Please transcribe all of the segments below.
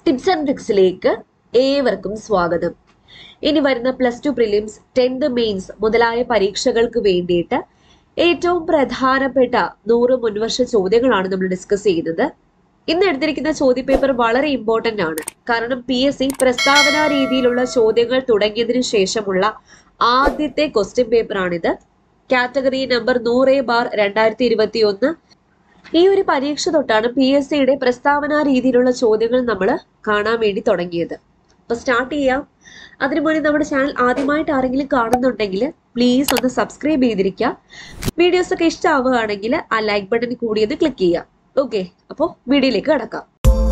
tips and ട്രിക്സിലേക്ക് ഏവർക്കും സ്വാഗതം ഇനി വരുന്ന plus two prelims tenth mains മുതലായ പരീക്ഷകൾക്ക് വേണ്ടിയിട്ട് ഏറ്റവും പ്രധാനപ്പെട്ട നൂറ് മുൻവർഷ ചോദ്യങ്ങളാണ് നമ്മൾ ഡിസ്കസ് ചെയ്യുന്നത് ഇന്ന് എടുത്തിരിക്കുന്ന ചോദ്യപേപ്പർ വളരെ ഇമ്പോർട്ടന്റ് ആണ് കാരണം പി എസ് സി പ്രസ്താവന രീതിയിലുള്ള ചോദ്യങ്ങൾ തുടങ്ങിയതിനു ശേഷമുള്ള ആദ്യത്തെ ക്വസ്റ്റ്യൻ പേപ്പറാണിത് കാറ്റഗറി നമ്പർ നൂറ് ബാർ രണ്ടായിരത്തി ഇരുപത്തി ഒന്ന് ഈ ഒരു പരീക്ഷ തൊട്ടാണ് പി എസ് സിയുടെ പ്രസ്താവന രീതിയിലുള്ള ചോദ്യങ്ങൾ നമ്മൾ കാണാൻ വേണ്ടി തുടങ്ങിയത് അപ്പൊ സ്റ്റാർട്ട് ചെയ്യാം അതിനു മുന്നേ നമ്മുടെ ചാനൽ ആദ്യമായിട്ട് ആരെങ്കിലും കാണുന്നുണ്ടെങ്കിൽ പ്ലീസ് ഒന്ന് സബ്സ്ക്രൈബ് ചെയ്തിരിക്കുക വീഡിയോസ് ഒക്കെ ഇഷ്ടമാവുകയാണെങ്കിൽ ആ ലൈക്ക് ബട്ടൺ കൂടിയത് ക്ലിക്ക് ചെയ്യാം ഓക്കെ അപ്പോൾ വീഡിയോയിലേക്ക് കടക്കാം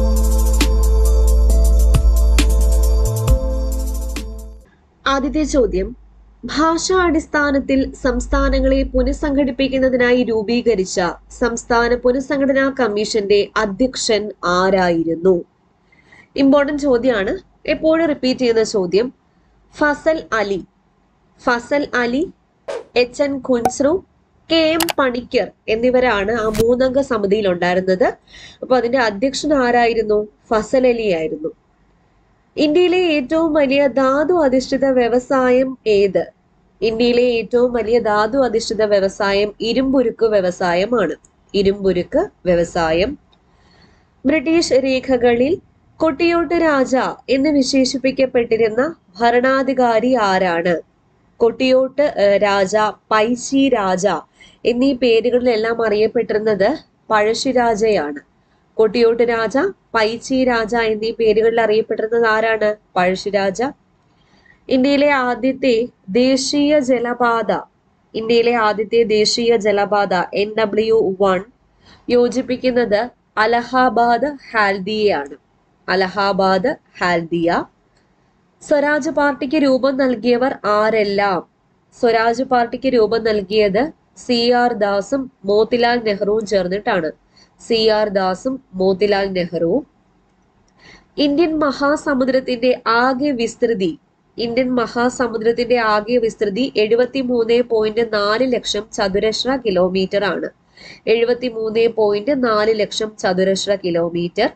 ആദ്യത്തെ ചോദ്യം ഭാഷാ അടിസ്ഥാനത്തിൽ സംസ്ഥാനങ്ങളെ പുനഃസംഘടിപ്പിക്കുന്നതിനായി രൂപീകരിച്ച സംസ്ഥാന പുനഃസംഘടനാ കമ്മീഷന്റെ അധ്യക്ഷൻ ആരായിരുന്നു ഇമ്പോർട്ടന്റ് ചോദ്യമാണ് എപ്പോഴും റിപ്പീറ്റ് ചെയ്യുന്ന ചോദ്യം Fazal Ali Fazal Ali H N Kunzru K M Panikkar എന്നിവരാണ് ആ മൂന്നംഗ സമിതിയിൽ ഉണ്ടായിരുന്നത് അപ്പൊ അതിന്റെ അധ്യക്ഷൻ ആരായിരുന്നു ഫസൽ അലി ആയിരുന്നു ഇന്ത്യയിലെ ഏറ്റവും വലിയ ധാതു അധിഷ്ഠിത വ്യവസായം ഏത് ഇന്ത്യയിലെ ഏറ്റവും വലിയ ധാതു അധിഷ്ഠിത വ്യവസായം ഇരുമ്പുരുക്ക് വ്യവസായമാണ് ഇരുമ്പുരുക്ക് വ്യവസായം ബ്രിട്ടീഷ് രേഖകളിൽ കൊട്ടിയോട്ട് രാജ എന്ന് വിശേഷിപ്പിക്കപ്പെട്ടിരുന്ന ഭരണാധികാരി ആരാണ് കൊട്ടിയോട്ട് ഏഹ്, രാജ പൈശി രാജ എന്നീ പേരുകളിലെല്ലാം അറിയപ്പെട്ടിരുന്നത് പഴശ്ശിരാജയാണ് കൊട്ടിയോട്ട് രാജ പൈച്ചി രാജ എന്നീ പേരുകളിൽ അറിയപ്പെട്ടിരുന്നത് ആരാണ് പഴശ്ശിരാജ ഇന്ത്യയിലെ ആദ്യത്തെ ദേശീയ ജലപാത ഇന്ത്യയിലെ ആദ്യത്തെ ദേശീയ ജലപാത എൻ ഡബ്ല്യു വൺ യോജിപ്പിക്കുന്നത് അലഹാബാദ് ഹാൽദിയയാണ് അലഹാബാദ് ഹാൽദിയ സ്വരാജ് പാർട്ടിക്ക് രൂപം നൽകിയവർ ആരെല്ലാം സ്വരാജ് പാർട്ടിക്ക് രൂപം നൽകിയത് സി ആർ ദാസും മോത്തിലാൽ നെഹ്റുവും ചേർന്നിട്ടാണ് സി ആർ ദാസും മോത്തിലാൽ നെഹ്റുവും ഇന്ത്യൻ മഹാസമുദ്രത്തിന്റെ ആകെ വിസ്തൃതി ഇന്ത്യൻ മഹാസമുദ്രത്തിന്റെ ആകെ വിസ്തൃതി എഴുപത്തി മൂന്ന് പോയിന്റ് നാല് ലക്ഷം ചതുരശ്ര കിലോമീറ്റർ ആണ് എഴുപത്തി മൂന്ന് പോയിന്റ് നാല് ലക്ഷം ചതുരശ്ര കിലോമീറ്റർ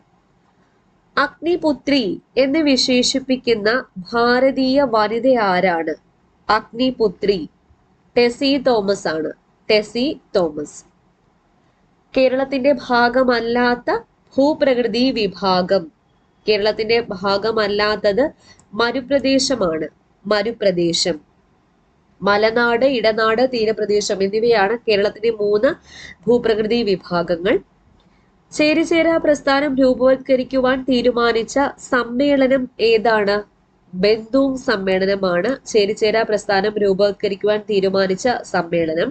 അഗ്നിപുത്രി എന്ന് വിശേഷിപ്പിക്കുന്ന ഭാരതീയ വനിത ആരാണ് അഗ്നിപുത്രി ടെസി തോമസ് ആണ് ടെസി തോമസ് കേരളത്തിന്റെ ഭാഗമല്ലാത്ത ഭൂപ്രകൃതി വിഭാഗം കേരളത്തിന്റെ ഭാഗമല്ലാത്തത് മരുപ്രദേശമാണ് മരുപ്രദേശം മലനാട് ഇടനാട് തീരപ്രദേശം എന്നിവയാണ് കേരളത്തിന്റെ മൂന്ന് ഭൂപ്രകൃതി വിഭാഗങ്ങൾ ചേരിചേര പ്രസ്ഥാനം രൂപവത്കരിക്കുവാൻ തീരുമാനിച്ച സമ്മേളനം ഏതാണ് ബന്ധുവും സമ്മേളനമാണ് ചേരിചേര പ്രസ്ഥാനം രൂപവത്കരിക്കുവാൻ തീരുമാനിച്ച സമ്മേളനം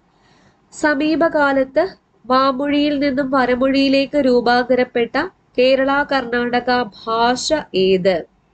സമീപകാലത്ത് വാമൊഴിയിൽ നിന്നും വരമൊഴിയിലേക്ക് രൂപാന്തരപ്പെട്ട കേരള കർണാടക ഭാഷ ഏത്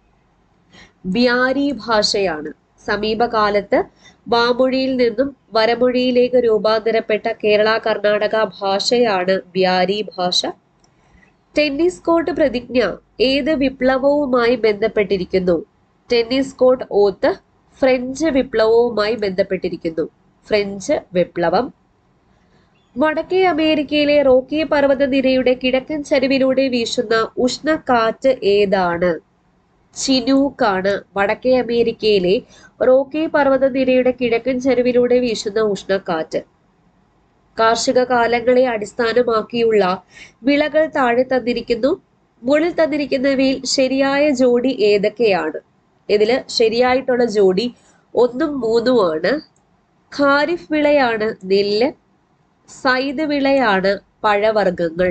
ബ്യാരി ഭാഷയാണ് സമീപകാലത്ത് വാമൊഴിയിൽ നിന്നും വരമൊഴിയിലേക്ക് രൂപാന്തരപ്പെട്ട കേരള കർണാടക ഭാഷയാണ് ബ്യാരി ഭാഷ ടെന്നീസ് കോർട്ട് പ്രതിജ്ഞ ഏത് വിപ്ലവവുമായി ബന്ധപ്പെട്ടിരിക്കുന്നു ടെന്നീസ് കോർട്ട് ഓത്ത് ഫ്രഞ്ച് വിപ്ലവവുമായി ബന്ധപ്പെട്ടിരിക്കുന്നു ഫ്രഞ്ച് വിപ്ലവം വടക്കേ അമേരിക്കയിലെ റോക്കി പർവ്വതനിരയുടെ കിഴക്കൻ ചരിവിലൂടെ വീശുന്ന ഉഷ്ണക്കാറ്റ് ഏതാണ് ചിനൂക്കാണ് വടക്കേ അമേരിക്കയിലെ റോക്കി പർവ്വതനിരയുടെ കിഴക്കൻ ചരിവിലൂടെ വീശുന്ന ഉഷ്ണക്കാറ്റ് കാർഷിക കാലങ്ങളെ അടിസ്ഥാനമാക്കിയുള്ള വിളകൾ താഴെ തന്നിരിക്കുന്നു മുകളിൽ തന്നിരിക്കുന്നവയിൽ ശരിയായ ജോഡി ഏതൊക്കെയാണ് ഇതില് ശരിയായിട്ടുള്ള ജോഡി ഒന്നും മൂന്നുമാണ് ഖാരിഫ് വിളയാണ് നെല്ല് സൈദ് വിളയാണ് പഴവർഗ്ഗങ്ങൾ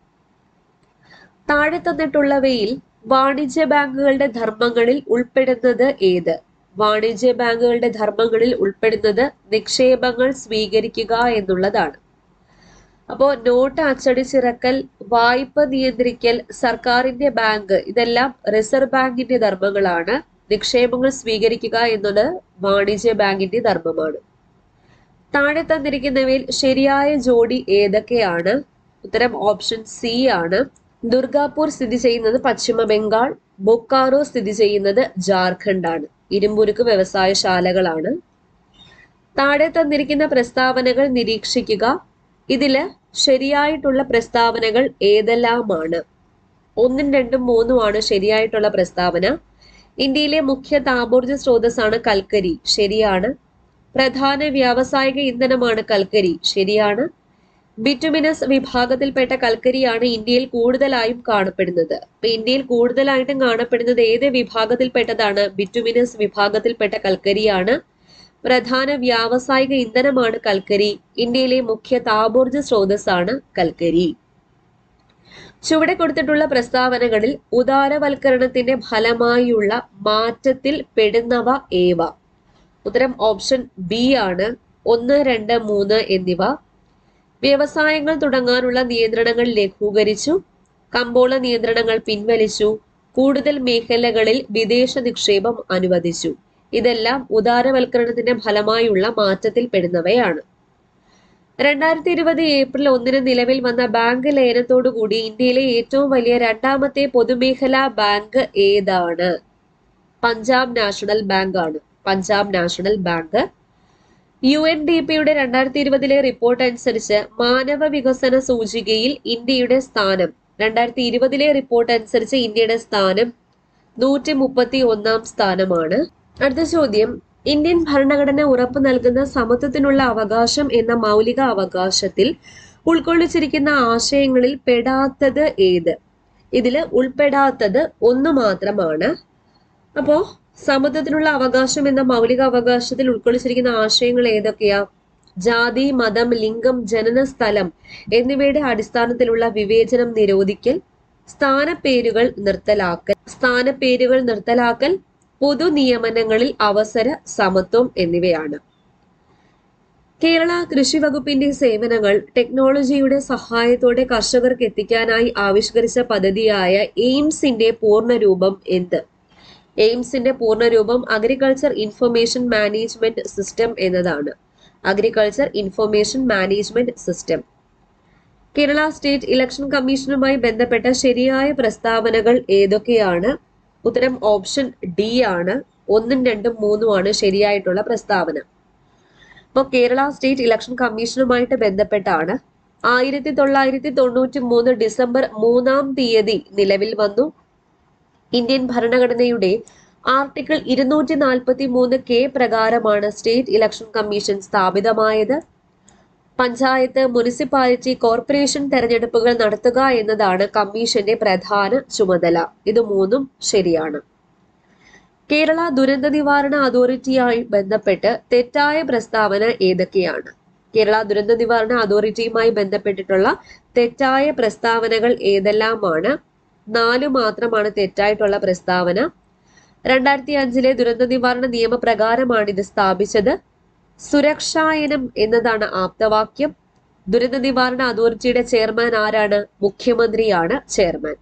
താഴെ തന്നിട്ടുള്ളവയിൽ വാണിജ്യ ബാങ്കുകളുടെ ധർമ്മങ്ങളിൽ ഉൾപ്പെടുന്നത് ഏത് വാണിജ്യ ബാങ്കുകളുടെ ധർമ്മങ്ങളിൽ ഉൾപ്പെടുന്നത് നിക്ഷേപങ്ങൾ സ്വീകരിക്കുക എന്നുള്ളതാണ് അപ്പോ നോട്ട് അച്ചടിച്ചിറക്കൽ വായ്പ നിയന്ത്രിക്കൽ സർക്കാരിന്റെ ബാങ്ക് ഇതെല്ലാം റിസർവ് ബാങ്കിന്റെ ധർമ്മങ്ങളാണ് നിക്ഷേപങ്ങൾ സ്വീകരിക്കുക എന്നത് വാണിജ്യ ബാങ്കിന്റെ ധർമ്മമാണ് താഴെ തന്നിരിക്കുന്നവയിൽ ശരിയായ ജോഡി ഏതൊക്കെയാണ് ഉത്തരം ഓപ്ഷൻ സി ആണ് ദുർഗാപൂർ സ്ഥിതി ചെയ്യുന്നത് പശ്ചിമ ബംഗാൾ ബൊക്കാറോ സ്ഥിതി ചെയ്യുന്നത് ജാർഖണ്ഡ് ആണ് ഇരുമ്പുരുക്ക് വ്യവസായശാലകളാണ് താഴെ തന്നിരിക്കുന്ന പ്രസ്താവനകൾ നിരീക്ഷിക്കുക ഇതില് ശരിയായിട്ടുള്ള പ്രസ്താവനകൾ ഏതെല്ലാമാണ് ഒന്നും രണ്ടും മൂന്നുമാണ് ശരിയായിട്ടുള്ള പ്രസ്താവന ഇന്ത്യയിലെ മുഖ്യ താപോർജ സ്രോതസ്സാണ് കൽക്കരി ശരിയാണ് പ്രധാന വ്യാവസായിക ഇന്ധനമാണ് കൽക്കരി ശരിയാണ് ബിറ്റുമിനസ് വിഭാഗത്തിൽപ്പെട്ട കൽക്കരിയാണ് ഇന്ത്യയിൽ കൂടുതലായും കാണപ്പെടുന്നത് അപ്പൊ ഇന്ത്യയിൽ കൂടുതലായിട്ടും കാണപ്പെടുന്നത് ഏത് വിഭാഗത്തിൽപ്പെട്ടതാണ് ബിറ്റുമിനസ് വിഭാഗത്തിൽപ്പെട്ട കൽക്കരിയാണ് പ്രധാന വ്യാവസായിക ഇന്ധനമാണ് കൽക്കരി ഇന്ത്യയിലെ മുഖ്യ താപോർജ സ്രോതസ്സാണ് കൽക്കരി ചുവടെ കൊടുത്തിട്ടുള്ള പ്രസ്താവനകളിൽ ഉദാരവൽക്കരണത്തിന്റെ ഫലമായുള്ള മാറ്റത്തിൽ പെടുന്നവ ഏവ ഉത്തരം ഓപ്ഷൻ ബി ആണ് ഒന്ന് രണ്ട് മൂന്ന് എന്നിവ വ്യവസായങ്ങൾ തുടങ്ങാനുള്ള നിയന്ത്രണങ്ങൾ ലഘൂകരിച്ചു കമ്പോള നിയന്ത്രണങ്ങൾ പിൻവലിച്ചു കൂടുതൽ മേഖലകളിൽ വിദേശ നിക്ഷേപം അനുവദിച്ചു ഇതെല്ലാം ഉദാരവൽക്കരണത്തിന്റെ ഫലമായുള്ള മാറ്റത്തിൽ പെടുന്നവയാണ് രണ്ടായിരത്തി ഇരുപത് ഏപ്രിൽ ഒന്നിന് നിലവിൽ വന്ന ബാങ്ക് ലയനത്തോടുകൂടി ഇന്ത്യയിലെ ഏറ്റവും വലിയ രണ്ടാമത്തെ പൊതുമേഖലാ ബാങ്ക് ഏതാണ് പഞ്ചാബ് നാഷണൽ ബാങ്ക് ആണ് Punjab national bank U N D പിയുടെ രണ്ടായിരത്തി ഇരുപതിലെ റിപ്പോർട്ട് അനുസരിച്ച് മാനവ വികസന സൂചികയിൽ ഇന്ത്യയുടെ സ്ഥാനം രണ്ടായിരത്തി ഇരുപതിലെ റിപ്പോർട്ട് അനുസരിച്ച് ഇന്ത്യയുടെ സ്ഥാനം നൂറ്റി മുപ്പത്തി ഒന്നാം സ്ഥാനമാണ് അടുത്ത ചോദ്യം ഇന്ത്യൻ ഭരണഘടന ഉറപ്പു നൽകുന്ന സമത്വത്തിനുള്ള അവകാശം എന്ന മൗലിക അവകാശത്തിൽ ഉൾക്കൊള്ളിച്ചിരിക്കുന്ന ആശയങ്ങളിൽ പെടാത്തത് ഏത് ഇതിൽ ഉൾപ്പെടാത്തത് ഒന്ന് മാത്രമാണ് അപ്പോ സമത്വത്തിനുള്ള അവകാശം എന്ന മൗലിക അവകാശത്തിൽ ഉൾക്കൊള്ളിച്ചിരിക്കുന്ന ആശയങ്ങൾ ഏതൊക്കെയാ ജാതി മതം ലിംഗം ജനന സ്ഥലം എന്നിവയുടെ അടിസ്ഥാനത്തിലുള്ള വിവേചനം നിരോധിക്കൽ സ്ഥാനപ്പേരുകൾ നിർത്തലാക്കൽ സ്ഥാനപ്പേരുകൾ നിർത്തലാക്കൽ പൊതു നിയമനങ്ങളിൽ അവസര സമത്വം എന്നിവയാണ് കേരള കൃഷി വകുപ്പിന്റെ സേവനങ്ങൾ ടെക്നോളജിയുടെ സഹായത്തോടെ കർഷകർക്ക് എത്തിക്കാനായി ആവിഷ്കരിച്ച പദ്ധതിയായ എയിംസിന്റെ പൂർണ്ണരൂപം എന്ത് എയിംസിന്റെ പൂർണ്ണരൂപം അഗ്രികൾച്ചർ ഇൻഫർമേഷൻ മാനേജ്മെന്റ് സിസ്റ്റം എന്നതാണ് agriculture information management system Kerala state election കമ്മീഷനുമായി ബന്ധപ്പെട്ട ശരിയായ പ്രസ്താവനകൾ ഏതൊക്കെയാണ് ഉത്തരം ഓപ്ഷൻ ഡി ആണ് ഒന്നും രണ്ടും മൂന്നുമാണ് ശരിയായിട്ടുള്ള പ്രസ്താവന അപ്പോൾ കേരള സ്റ്റേറ്റ് ഇലക്ഷൻ കമ്മീഷനുമായിട്ട് ബന്ധപ്പെട്ടാണ് ആയിരത്തി തൊള്ളായിരത്തി തൊണ്ണൂറ്റി മൂന്ന് ഡിസംബർ മൂന്നാം തീയതി നിലവിൽ വന്നു ഇന്ത്യൻ ഭരണഘടനയുടെ ആർട്ടിക്കിൾ ഇരുന്നൂറ്റി നാൽപ്പത്തി മൂന്ന് കെ പ്രകാരമാണ് സ്റ്റേറ്റ് ഇലക്ഷൻ കമ്മീഷൻ സ്ഥാപിതമായത് പഞ്ചായത്ത് മുനിസിപ്പാലിറ്റി കോർപ്പറേഷൻ തെരഞ്ഞെടുപ്പുകൾ നടത്തുക എന്നതാണ് കമ്മീഷന്റെ പ്രധാന ചുമതല ഇത് മൂന്നും ശരിയാണ് കേരള ദുരന്ത നിവാരണ അതോറിറ്റിയായി ബന്ധപ്പെട്ട് തെറ്റായ പ്രസ്താവന ഏതൊക്കെയാണ് കേരള ദുരന്ത നിവാരണ അതോറിറ്റിയുമായി ബന്ധപ്പെട്ടിട്ടുള്ള തെറ്റായ പ്രസ്താവനകൾ ഏതെല്ലാമാണ് നാല് മാത്രമാണ് തെറ്റായിട്ടുള്ള പ്രസ്താവന രണ്ടായിരത്തി അഞ്ചിലെ ദുരന്ത നിവാരണ നിയമപ്രകാരമാണ് ഇത് സ്ഥാപിച്ചത് സുരക്ഷായനം എന്നതാണ് ആപ്തവാക്യം ദുരന്ത നിവാരണ അതോറിറ്റിയുടെ ചെയർമാൻ ആരാണ് മുഖ്യമന്ത്രിയാണ് ചെയർമാൻ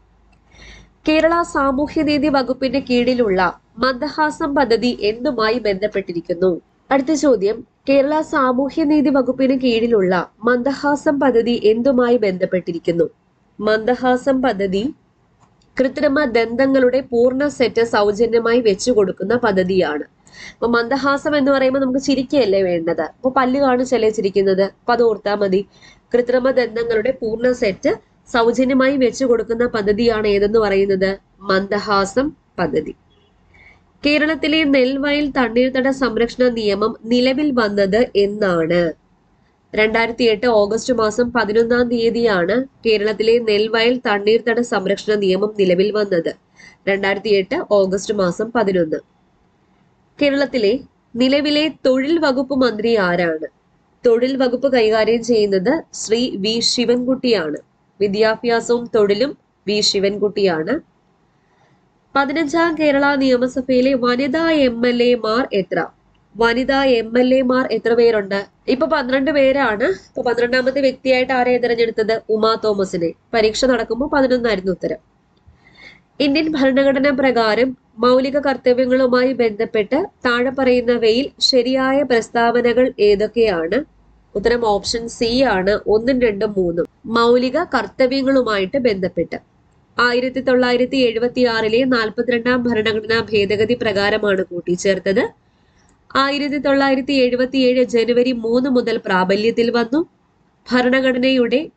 കേരള സാമൂഹ്യനീതി വകുപ്പിന്റെ കീഴിലുള്ള മന്ദഹാസം പദ്ധതി എന്തുമായി ബന്ധപ്പെട്ടിരിക്കുന്നു അടുത്ത ചോദ്യം കേരള സാമൂഹ്യനീതി വകുപ്പിന് കീഴിലുള്ള മന്ദഹാസം പദ്ധതി എന്തുമായി ബന്ധപ്പെട്ടിരിക്കുന്നു മന്ദഹാസം പദ്ധതി കൃത്രിമ ദന്തങ്ങളുടെ പൂർണ്ണ സെറ്റ് സൗജന്യമായി വെച്ചു കൊടുക്കുന്ന പദ്ധതിയാണ് അപ്പൊ മന്ദഹാസം എന്ന് പറയുമ്പോൾ നമുക്ക് ചിരിക്കുകയല്ലേ വേണ്ടത് അപ്പൊ പല്ല് കാണിച്ചല്ലേ ചിരിക്കുന്നത് അപ്പൊ അത് ഓർത്താൽ മതി കൃത്രിമ ദന്തങ്ങളുടെ പൂർണ്ണ സെറ്റ് സൗജന്യമായി വെച്ചു കൊടുക്കുന്ന പദ്ധതിയാണ് ഏതെന്ന് പറയുന്നത് മന്ദഹാസം പദ്ധതി കേരളത്തിലെ നെൽവയൽ തണ്ണീർത്തട സംരക്ഷണ നിയമം നിലവിൽ വന്നത് എന്നാണ് രണ്ടായിരത്തി എട്ട് ഓഗസ്റ്റ് മാസം പതിനൊന്നാം തീയതിയാണ് കേരളത്തിലെ നെൽവയൽ തണ്ണീർത്തട സംരക്ഷണ നിയമം നിലവിൽ വന്നത് രണ്ടായിരത്തി എട്ട് ഓഗസ്റ്റ് മാസം പതിനൊന്ന് കേരളത്തിലെ നിലവിലെ തൊഴിൽ വകുപ്പ് മന്ത്രി ആരാണ് തൊഴിൽ വകുപ്പ് കൈകാര്യം ചെയ്യുന്നത് ശ്രീ വി ശിവൻകുട്ടിയാണ് വിദ്യാഭ്യാസവും തൊഴിലും വി ശിവൻകുട്ടിയാണ് പതിനഞ്ചാം കേരള നിയമസഭയിലെ വനിതാ എം എൽ എമാർ എത്ര വനിതാ എം എൽ എമാർ എത്ര പേരുണ്ട് ഇപ്പൊ പന്ത്രണ്ട് പേരാണ് ഇപ്പൊ പന്ത്രണ്ടാമത്തെ വ്യക്തിയായിട്ട് ആരെ തിരഞ്ഞെടുത്തത് ഉമാ തോമസിനെ പരീക്ഷ നടക്കുമ്പോൾ പതിനൊന്നായിരുന്നു ഉത്തരം ഇന്ത്യൻ ഭരണഘടന പ്രകാരം മൗലിക കർത്തവ്യങ്ങളുമായി ബന്ധപ്പെട്ട് താഴെ പറയുന്നവയിൽ ശരിയായ പ്രസ്താവനകൾ ഏതൊക്കെയാണ് ഉത്തരം ഓപ്ഷൻ സി ആണ് ഒന്നും രണ്ടും മൂന്നും മൗലിക കർത്തവ്യങ്ങളുമായിട്ട് ബന്ധപ്പെട്ട് ആയിരത്തി തൊള്ളായിരത്തി എഴുപത്തി ആറിലെ നാൽപ്പത്തിരണ്ടാം ഭരണഘടനാ ഭേദഗതി പ്രകാരമാണ് കൂട്ടിച്ചേർത്തത് ആയിരത്തി തൊള്ളായിരത്തി എഴുപത്തി ഏഴ് ജനുവരി മൂന്ന് മുതൽ പ്രാബല്യത്തിൽ വന്നു ഭരണഘടനയുടെ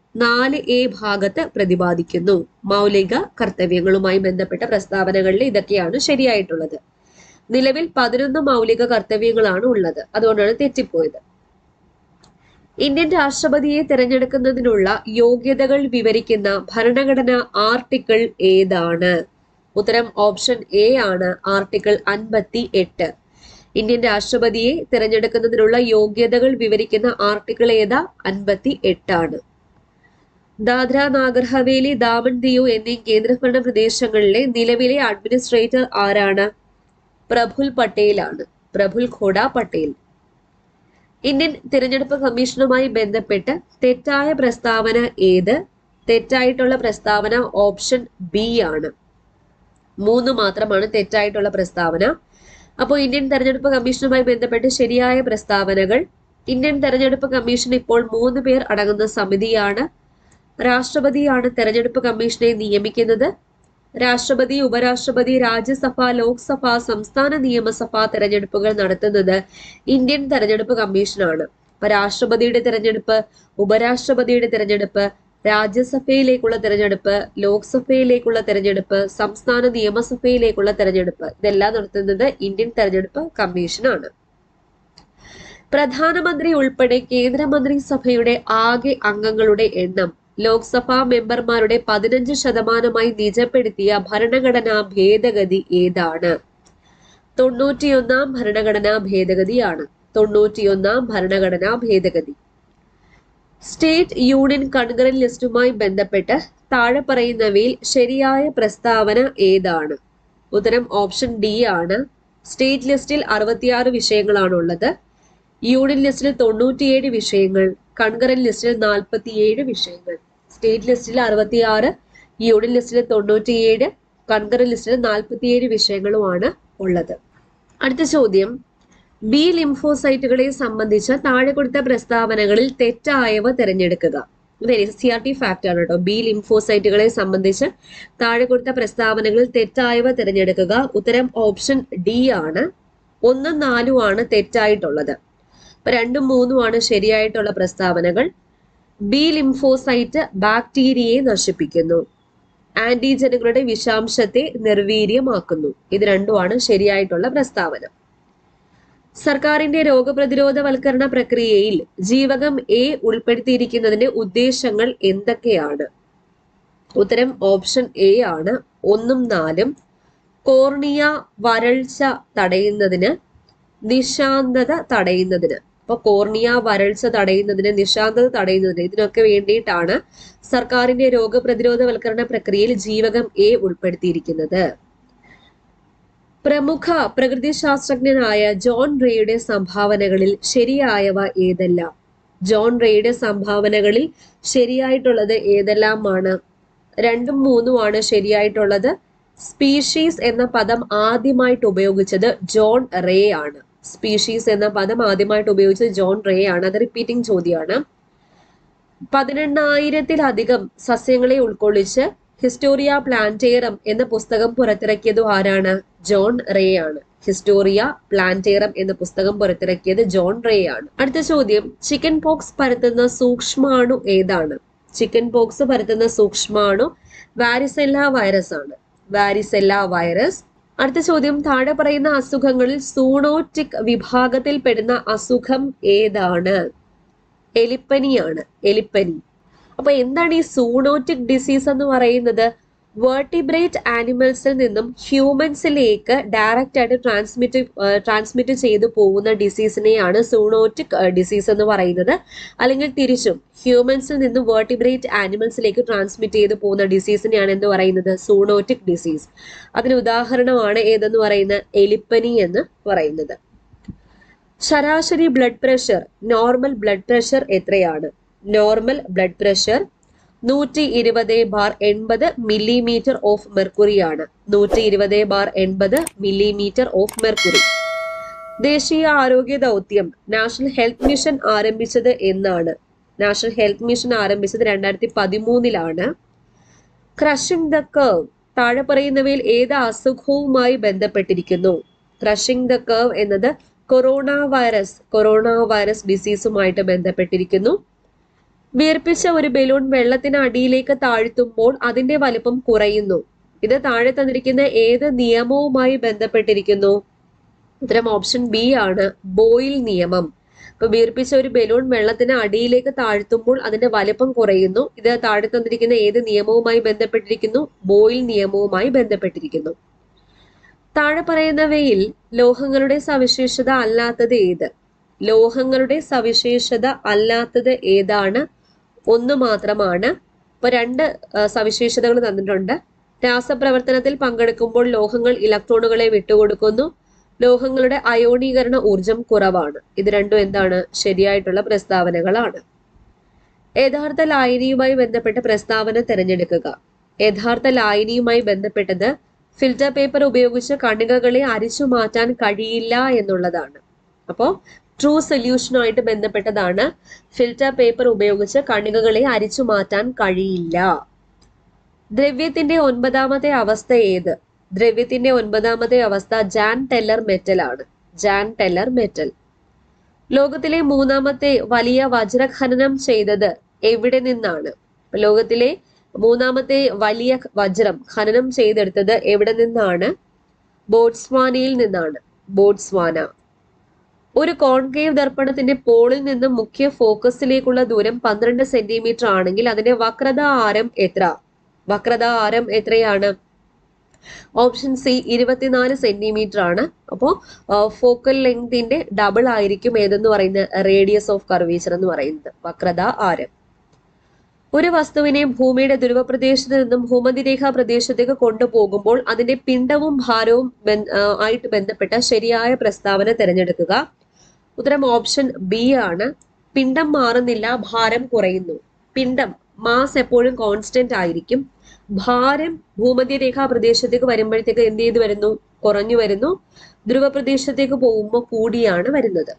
നാല് എ ഭാഗത്ത് പ്രതിപാദിക്കുന്നു മൗലിക കർത്തവ്യങ്ങളുമായി ബന്ധപ്പെട്ട പ്രസ്താവനകളിൽ ഇതൊക്കെയാണ് ശരിയായിട്ടുള്ളത് നിലവിൽ പതിനൊന്ന് മൗലിക കർത്തവ്യങ്ങളാണ് ഉള്ളത് അതുകൊണ്ടാണ് തെറ്റിപ്പോയത് ഇന്ത്യൻ രാഷ്ട്രപതിയെ തിരഞ്ഞെടുക്കുന്നതിനുള്ള യോഗ്യതകൾ വിവരിക്കുന്ന ഭരണഘടന ആർട്ടിക്കിൾ ഏതാണ് ഉത്തരം ഓപ്ഷൻ എ ആണ് ആർട്ടിക്കിൾ അൻപത്തി എട്ട് ഇന്ത്യൻ രാഷ്ട്രപതിയെ തിരഞ്ഞെടുക്കുന്നതിനുള്ള യോഗ്യതകൾ വിവരിക്കുന്ന ആർട്ടിക്കിൾ ഏതാ അൻപത്തി എട്ടാണ് ദാദ്ര നാഗർ ഹവേലി ദാമൻ ദിയു എന്നീ കേന്ദ്രഭരണ പ്രദേശങ്ങളിലെ നിലവിലെ അഡ്മിനിസ്ട്രേറ്റർ ആരാണ് പ്രഫുൽ പട്ടേലാണ് പ്രഫുൽ ഖോഡ പട്ടേൽ ഇന്ത്യൻ തിരഞ്ഞെടുപ്പ് കമ്മീഷനുമായി ബന്ധപ്പെട്ട് തെറ്റായ പ്രസ്താവന ഏത് തെറ്റായിട്ടുള്ള പ്രസ്താവന ഓപ്ഷൻ ബി ആണ് മൂന്ന് മാത്രമാണ് തെറ്റായിട്ടുള്ള പ്രസ്താവന അപ്പോൾ ഇന്ത്യൻ തെരഞ്ഞെടുപ്പ് കമ്മീഷനുമായി ബന്ധപ്പെട്ട് ശരിയായ പ്രസ്താവനകൾ ഇന്ത്യൻ തെരഞ്ഞെടുപ്പ് കമ്മീഷൻ ഇപ്പോൾ മൂന്ന് പേർ അടങ്ങുന്ന സമിതിയാണ് രാഷ്ട്രപതിയാണ് തെരഞ്ഞെടുപ്പ് കമ്മീഷനെ നിയമിക്കുന്നത് രാഷ്ട്രപതി ഉപരാഷ്ട്രപതി രാജ്യസഭ ലോക്സഭ സംസ്ഥാന നിയമസഭ തെരഞ്ഞെടുപ്പുകൾ നടത്തുന്നത് ഇന്ത്യൻ തെരഞ്ഞെടുപ്പ് കമ്മീഷനാണ് അപ്പൊ രാഷ്ട്രപതിയുടെ തെരഞ്ഞെടുപ്പ് ഉപരാഷ്ട്രപതിയുടെ തെരഞ്ഞെടുപ്പ് രാജ്യസഭയിലേക്കുള്ള തെരഞ്ഞെടുപ്പ് ലോക്സഭയിലേക്കുള്ള തെരഞ്ഞെടുപ്പ് സംസ്ഥാന നിയമസഭയിലേക്കുള്ള തെരഞ്ഞെടുപ്പ് ഇതെല്ലാം നടത്തുന്നത് ഇന്ത്യൻ തെരഞ്ഞെടുപ്പ് കമ്മീഷനാണ് പ്രധാനമന്ത്രി ഉൾപ്പെടെ കേന്ദ്രമന്ത്രിസഭയുടെ ആകെ അംഗങ്ങളുടെ എണ്ണം ലോക്സഭാ മെമ്പർമാരുടെ പതിനഞ്ച് ശതമാനമായി നിജപ്പെടുത്തിയ ഭരണഘടനാ ഭേദഗതി ഏതാണ് തൊണ്ണൂറ്റിയൊന്നാം ഭരണഘടനാ ഭേദഗതിയാണ് തൊണ്ണൂറ്റിയൊന്നാം ഭരണഘടനാ ഭേദഗതി സ്റ്റേറ്റ് യൂണിയൻ കൺകറൻ ലിസ്റ്റുമായി ബന്ധപ്പെട്ട് താഴെ പറയുന്നവയിൽ ശരിയായ പ്രസ്താവന ഏതാണ് ഉത്തരം ഓപ്ഷൻ ഡി ആണ് സ്റ്റേറ്റ് ലിസ്റ്റിൽ അറുപത്തിയാറ് വിഷയങ്ങളാണുള്ളത് യൂണിയൻ ലിസ്റ്റിൽ തൊണ്ണൂറ്റിയേഴ് വിഷയങ്ങൾ കൺകറൻ ലിസ്റ്റിൽ നാൽപ്പത്തിയേഴ് വിഷയങ്ങൾ സ്റ്റേറ്റ് ലിസ്റ്റിൽ അറുപത്തിയാറ് യൂണിയൻ ലിസ്റ്റിൽ തൊണ്ണൂറ്റിയേഴ് കൺകറൻ ലിസ്റ്റിൽ നാൽപ്പത്തിയേഴ് വിഷയങ്ങളുമാണ് ഉള്ളത് അടുത്ത ചോദ്യം ബി ലിംഫോസൈറ്റുകളെ സംബന്ധിച്ച് താഴെ കൊടുത്ത പ്രസ്താവനകളിൽ തെറ്റായവ തിരഞ്ഞെടുക്കുക ഇത് S C R T fact ആണ് കേട്ടോ ബി ലിംഫോസൈറ്റുകളെ സംബന്ധിച്ച് താഴെ കൊടുത്ത പ്രസ്താവനകളിൽ തെറ്റായവ തിരഞ്ഞെടുക്കുക ഉത്തരം ഓപ്ഷൻ ഡി ആണ് ഒന്നും നാലും ആണ് തെറ്റായിട്ടുള്ളത് അപ്പൊ രണ്ടും മൂന്നുമാണ് ശരിയായിട്ടുള്ള പ്രസ്താവനകൾ ബി ലിംഫോസൈറ്റ് ബാക്ടീരിയയെ നശിപ്പിക്കുന്നു ആന്റിജനുകളുടെ വിഷാംശത്തെ നിർവീര്യമാക്കുന്നു ഇത് രണ്ടുമാണ് ശരിയായിട്ടുള്ള പ്രസ്താവന സർക്കാരിന്റെ രോഗപ്രതിരോധവൽക്കരണ പ്രക്രിയയിൽ ജീവകം എ ഉൾപ്പെടുത്തിയിരിക്കുന്നതിന്റെ ഉദ്ദേശങ്ങൾ എന്തൊക്കെയാണ് ഉത്തരം ഓപ്ഷൻ എ ആണ് ഒന്നും നാലും കോർണിയ വരൾച്ച തടയുന്നതിന് നിശാന്തത തടയുന്നതിന് അപ്പൊ കോർണിയ വരൾച്ച തടയുന്നതിന് നിശാന്തത തടയുന്നതിന് ഇതിനൊക്കെ വേണ്ടിയിട്ടാണ് സർക്കാരിന്റെ രോഗപ്രതിരോധവൽക്കരണ പ്രക്രിയയിൽ ജീവകം എ ഉൾപ്പെടുത്തിയിരിക്കുന്നത് പ്രമുഖ പ്രകൃതിശാസ്ത്രജ്ഞനായ ജോൺ റേയുടെ സംഭാവനകളിൽ ശരിയായവ ഏതെല്ലാം ജോൺ റേയുടെ സംഭാവനകളിൽ ശരിയായിട്ടുള്ളത് ഏതെല്ലാമാണ് രണ്ടും മൂന്നുമാണ് ശരിയായിട്ടുള്ളത് സ്പീഷീസ് എന്ന പദം ആദ്യമായിട്ട് ഉപയോഗിച്ചത് ജോൺ റേ ആണ് സ്പീഷീസ് എന്ന പദം ആദ്യമായിട്ട് ഉപയോഗിച്ചത് ജോൺ റേ ആണ് അത് റിപ്പീറ്റിംഗ് ചോദ്യമാണ് പതിനെണ്ണായിരത്തിലധികം സസ്യങ്ങളെ ഉൾക്കൊള്ളിച്ച് ഹിസ്റ്റോറിയ പ്ലാന്റേറം എന്ന പുസ്തകം പുറത്തിറക്കിയത് ആരാണ് ജോൺ റേ ആണ് ഹിസ്റ്റോറിയ പ്ലാന്റേറം എന്ന പുസ്തകം പുറത്തിറക്കിയത് ജോൺ റേ ആണ് അടുത്ത ചോദ്യം ചിക്കൻ പോക്സ് പരത്തുന്ന സൂക്ഷ്മാണു ഏതാണ് ചിക്കൻ പോക്സ് പരത്തുന്ന സൂക്ഷ്മാണു വാരിസെല്ല വൈറസ് ആണ് വാരിസെല്ല വൈറസ് അടുത്ത ചോദ്യം താഴെ പറയുന്ന അസുഖങ്ങളിൽ സൂണോറ്റിക് വിഭാഗത്തിൽ പെടുന്ന അസുഖം ഏതാണ് എലിപ്പനിയാണ് എലിപ്പനി അപ്പൊ എന്താണ് ഈ സൂണോറ്റിക് ഡിസീസ് എന്ന് പറയുന്നത് വേർട്ടിബ്രേറ്റ് ആനിമൽസിൽ നിന്നും ഹ്യൂമൻസിലേക്ക് ഡയറക്റ്റ് ആയിട്ട് ട്രാൻസ്മിറ്റ് ട്രാൻസ്മിറ്റ് ചെയ്തു പോകുന്ന ഡിസീസിനെയാണ് സൂണോറ്റിക് ഡിസീസ് എന്ന് പറയുന്നത് അല്ലെങ്കിൽ തിരിച്ചും ഹ്യൂമൻസിൽ നിന്നും വേർട്ടിബ്രേറ്റ് ആനിമൽസിലേക്ക് ട്രാൻസ്മിറ്റ് ചെയ്തു പോകുന്ന ഡിസീസിനെയാണ് എന്ന് പറയുന്നത് സൂണോറ്റിക് ഡിസീസ് അതിന് ഉദാഹരണമാണ് ഏതെന്ന് പറയുന്ന എലിപ്പനി എന്ന് പറയുന്നത് ശരാശരി blood pressure normal blood pressure എത്രയാണ് നോർമൽ ബ്ലഡ് പ്രഷർ നൂറ്റി ഇരുപത് ബാർ എൺപത് മില്ലിമീറ്റർ ഓഫ് മെർക്കുറി ആണ് നൂറ്റി ഇരുപത് ബാർ എൺപത് മില്ലിമീറ്റർ ഓഫ് മെർക്കുറി ദേശീയ ആരോഗ്യ ദൗത്യം നാഷണൽ ഹെൽത്ത് മിഷൻ ആരംഭിച്ചത് എന്നാണ് നാഷണൽ ഹെൽത്ത് മിഷൻ ആരംഭിച്ചത് രണ്ടായിരത്തി പതിമൂന്നിലാണ് ക്രഷിംഗ് ദ കർവ് താഴെ പറയുന്നവയിൽ ഏത് അസുഖവുമായി ബന്ധപ്പെട്ടിരിക്കുന്നു ക്രഷിംഗ് ദ കർവ് എന്നത് കൊറോണ വൈറസ് കൊറോണ വൈറസ് ഡിസീസുമായിട്ട് ബന്ധപ്പെട്ടിരിക്കുന്നു വീർപ്പിച്ച ഒരു ബലൂൺ വെള്ളത്തിന് അടിയിലേക്ക് താഴ്ത്തുമ്പോൾ അതിന്റെ വലുപ്പം കുറയുന്നു ഇത് താഴെ തന്നിരിക്കുന്ന ഏത് നിയമവുമായി ബന്ധപ്പെട്ടിരിക്കുന്നു ഉത്തരം ഓപ്ഷൻ ബി ആണ് ബോയിൽ നിയമം ഇപ്പൊ വീർപ്പിച്ച ഒരു ബലൂൺ വെള്ളത്തിന് അടിയിലേക്ക് താഴ്ത്തുമ്പോൾ അതിന്റെ വലിപ്പം കുറയുന്നു ഇത് താഴെ തന്നിരിക്കുന്ന ഏത് നിയമവുമായി ബന്ധപ്പെട്ടിരിക്കുന്നു ബോയിൽ നിയമവുമായി ബന്ധപ്പെട്ടിരിക്കുന്നു താഴെ പറയുന്നവയിൽ ലോഹങ്ങളുടെ സവിശേഷത അല്ലാത്തത് ഏത് ലോഹങ്ങളുടെ സവിശേഷത അല്ലാത്തത് ഏതാണ് ഒന്ന് മാത്രമാണ് ഇപ്പൊ രണ്ട് ആ, സവിശേഷതകൾ തന്നിട്ടുണ്ട് രാസപ്രവർത്തനത്തിൽ പങ്കെടുക്കുമ്പോൾ ലോഹങ്ങൾ ഇലക്ട്രോണുകളെ വിട്ടുകൊടുക്കുന്നു ലോഹങ്ങളുടെ അയോണീകരണ ഊർജം കുറവാണ് ഇത് രണ്ടും എന്താണ് ശരിയായിട്ടുള്ള പ്രസ്താവനകളാണ് യഥാർത്ഥ ലായനിയുമായി ബന്ധപ്പെട്ട പ്രസ്താവന തിരഞ്ഞെടുക്കുക യഥാർത്ഥ ലായനിയുമായി ബന്ധപ്പെട്ടത് ഫിൽറ്റർ പേപ്പർ ഉപയോഗിച്ച് കണികകളെ അരിച്ചു മാറ്റാൻ കഴിയില്ല എന്നുള്ളതാണ് അപ്പോൾ ട്രൂ സൊല്യൂഷനുമായിട്ട് ബന്ധപ്പെട്ടതാണ് ഫിൽറ്റർ പേപ്പർ ഉപയോഗിച്ച് കണികകളെ അരിച്ചു മാറ്റാൻ കഴിയില്ല ദ്രവ്യത്തിന്റെ ഒൻപതാമത്തെ അവസ്ഥ ഏത് ദ്രവ്യത്തിന്റെ ഒൻപതാമത്തെ അവസ്ഥ ജാൻ ടെല്ലർ മെറ്റൽ ആണ് ജാൻ ടെല്ലർ മെറ്റൽ ലോകത്തിലെ മൂന്നാമത്തെ വലിയ വജ്രഖനനം ചെയ്തത് എവിടെ നിന്നാണ് ലോകത്തിലെ മൂന്നാമത്തെ വലിയ വജ്രം ഖനനം ചെയ്തെടുത്തത് എവിടെ നിന്നാണ് ബോട്സ്വാനയിൽ നിന്നാണ് ബോട്സ്വാന ഒരു കോൺകേവ് ദർപ്പണത്തിന്റെ പോളിൽ നിന്ന് മുഖ്യ ഫോക്കസിലേക്കുള്ള ദൂരം പന്ത്രണ്ട് സെന്റിമീറ്റർ ആണെങ്കിൽ അതിന്റെ വക്രത ആരം എത്ര വക്രത ആരം എത്രയാണ് ഓപ്ഷൻ സി ഇരുപത്തിനാല് സെന്റിമീറ്റർ ആണ് അപ്പോൾ ഫോക്കൽ ലെങ്തിന്റെ ഡബിൾ ആയിരിക്കും ഏതെന്ന് പറയുന്ന റേഡിയസ് ഓഫ് കർവേച്ചർ എന്ന് പറയുന്നത് വക്രത ആരം ഒരു വസ്തുവിനെ ഭൂമിയുടെ ധ്രുവ പ്രദേശത്ത് നിന്നും ഭൂമധ്യരേഖാ പ്രദേശത്തേക്ക് കൊണ്ടുപോകുമ്പോൾ അതിന്റെ പിണ്ഡവും ഭാരവും ബന്ധ- ആ, ആയിട്ട് ബന്ധപ്പെട്ട ശരിയായ പ്രസ്താവന തിരഞ്ഞെടുക്കുക ഉത്തരം ഓപ്ഷൻ ബി ആണ് പിണ്ഡം മാറുന്നില്ല ഭാരം കുറയുന്നു പിണ്ഡം മാസ് എപ്പോഴും കോൺസ്റ്റന്റ് ആയിരിക്കും ഭാരം ഭൂമധ്യരേഖാ പ്രദേശത്തേക്ക് വരുമ്പോഴത്തേക്ക് എന്ത് ചെയ്ത് വരുന്നു കുറഞ്ഞു വരുന്നു ധ്രുവ പ്രദേശത്തേക്ക് പോകുമ്പോൾ കൂടിയാണ് വരുന്നത്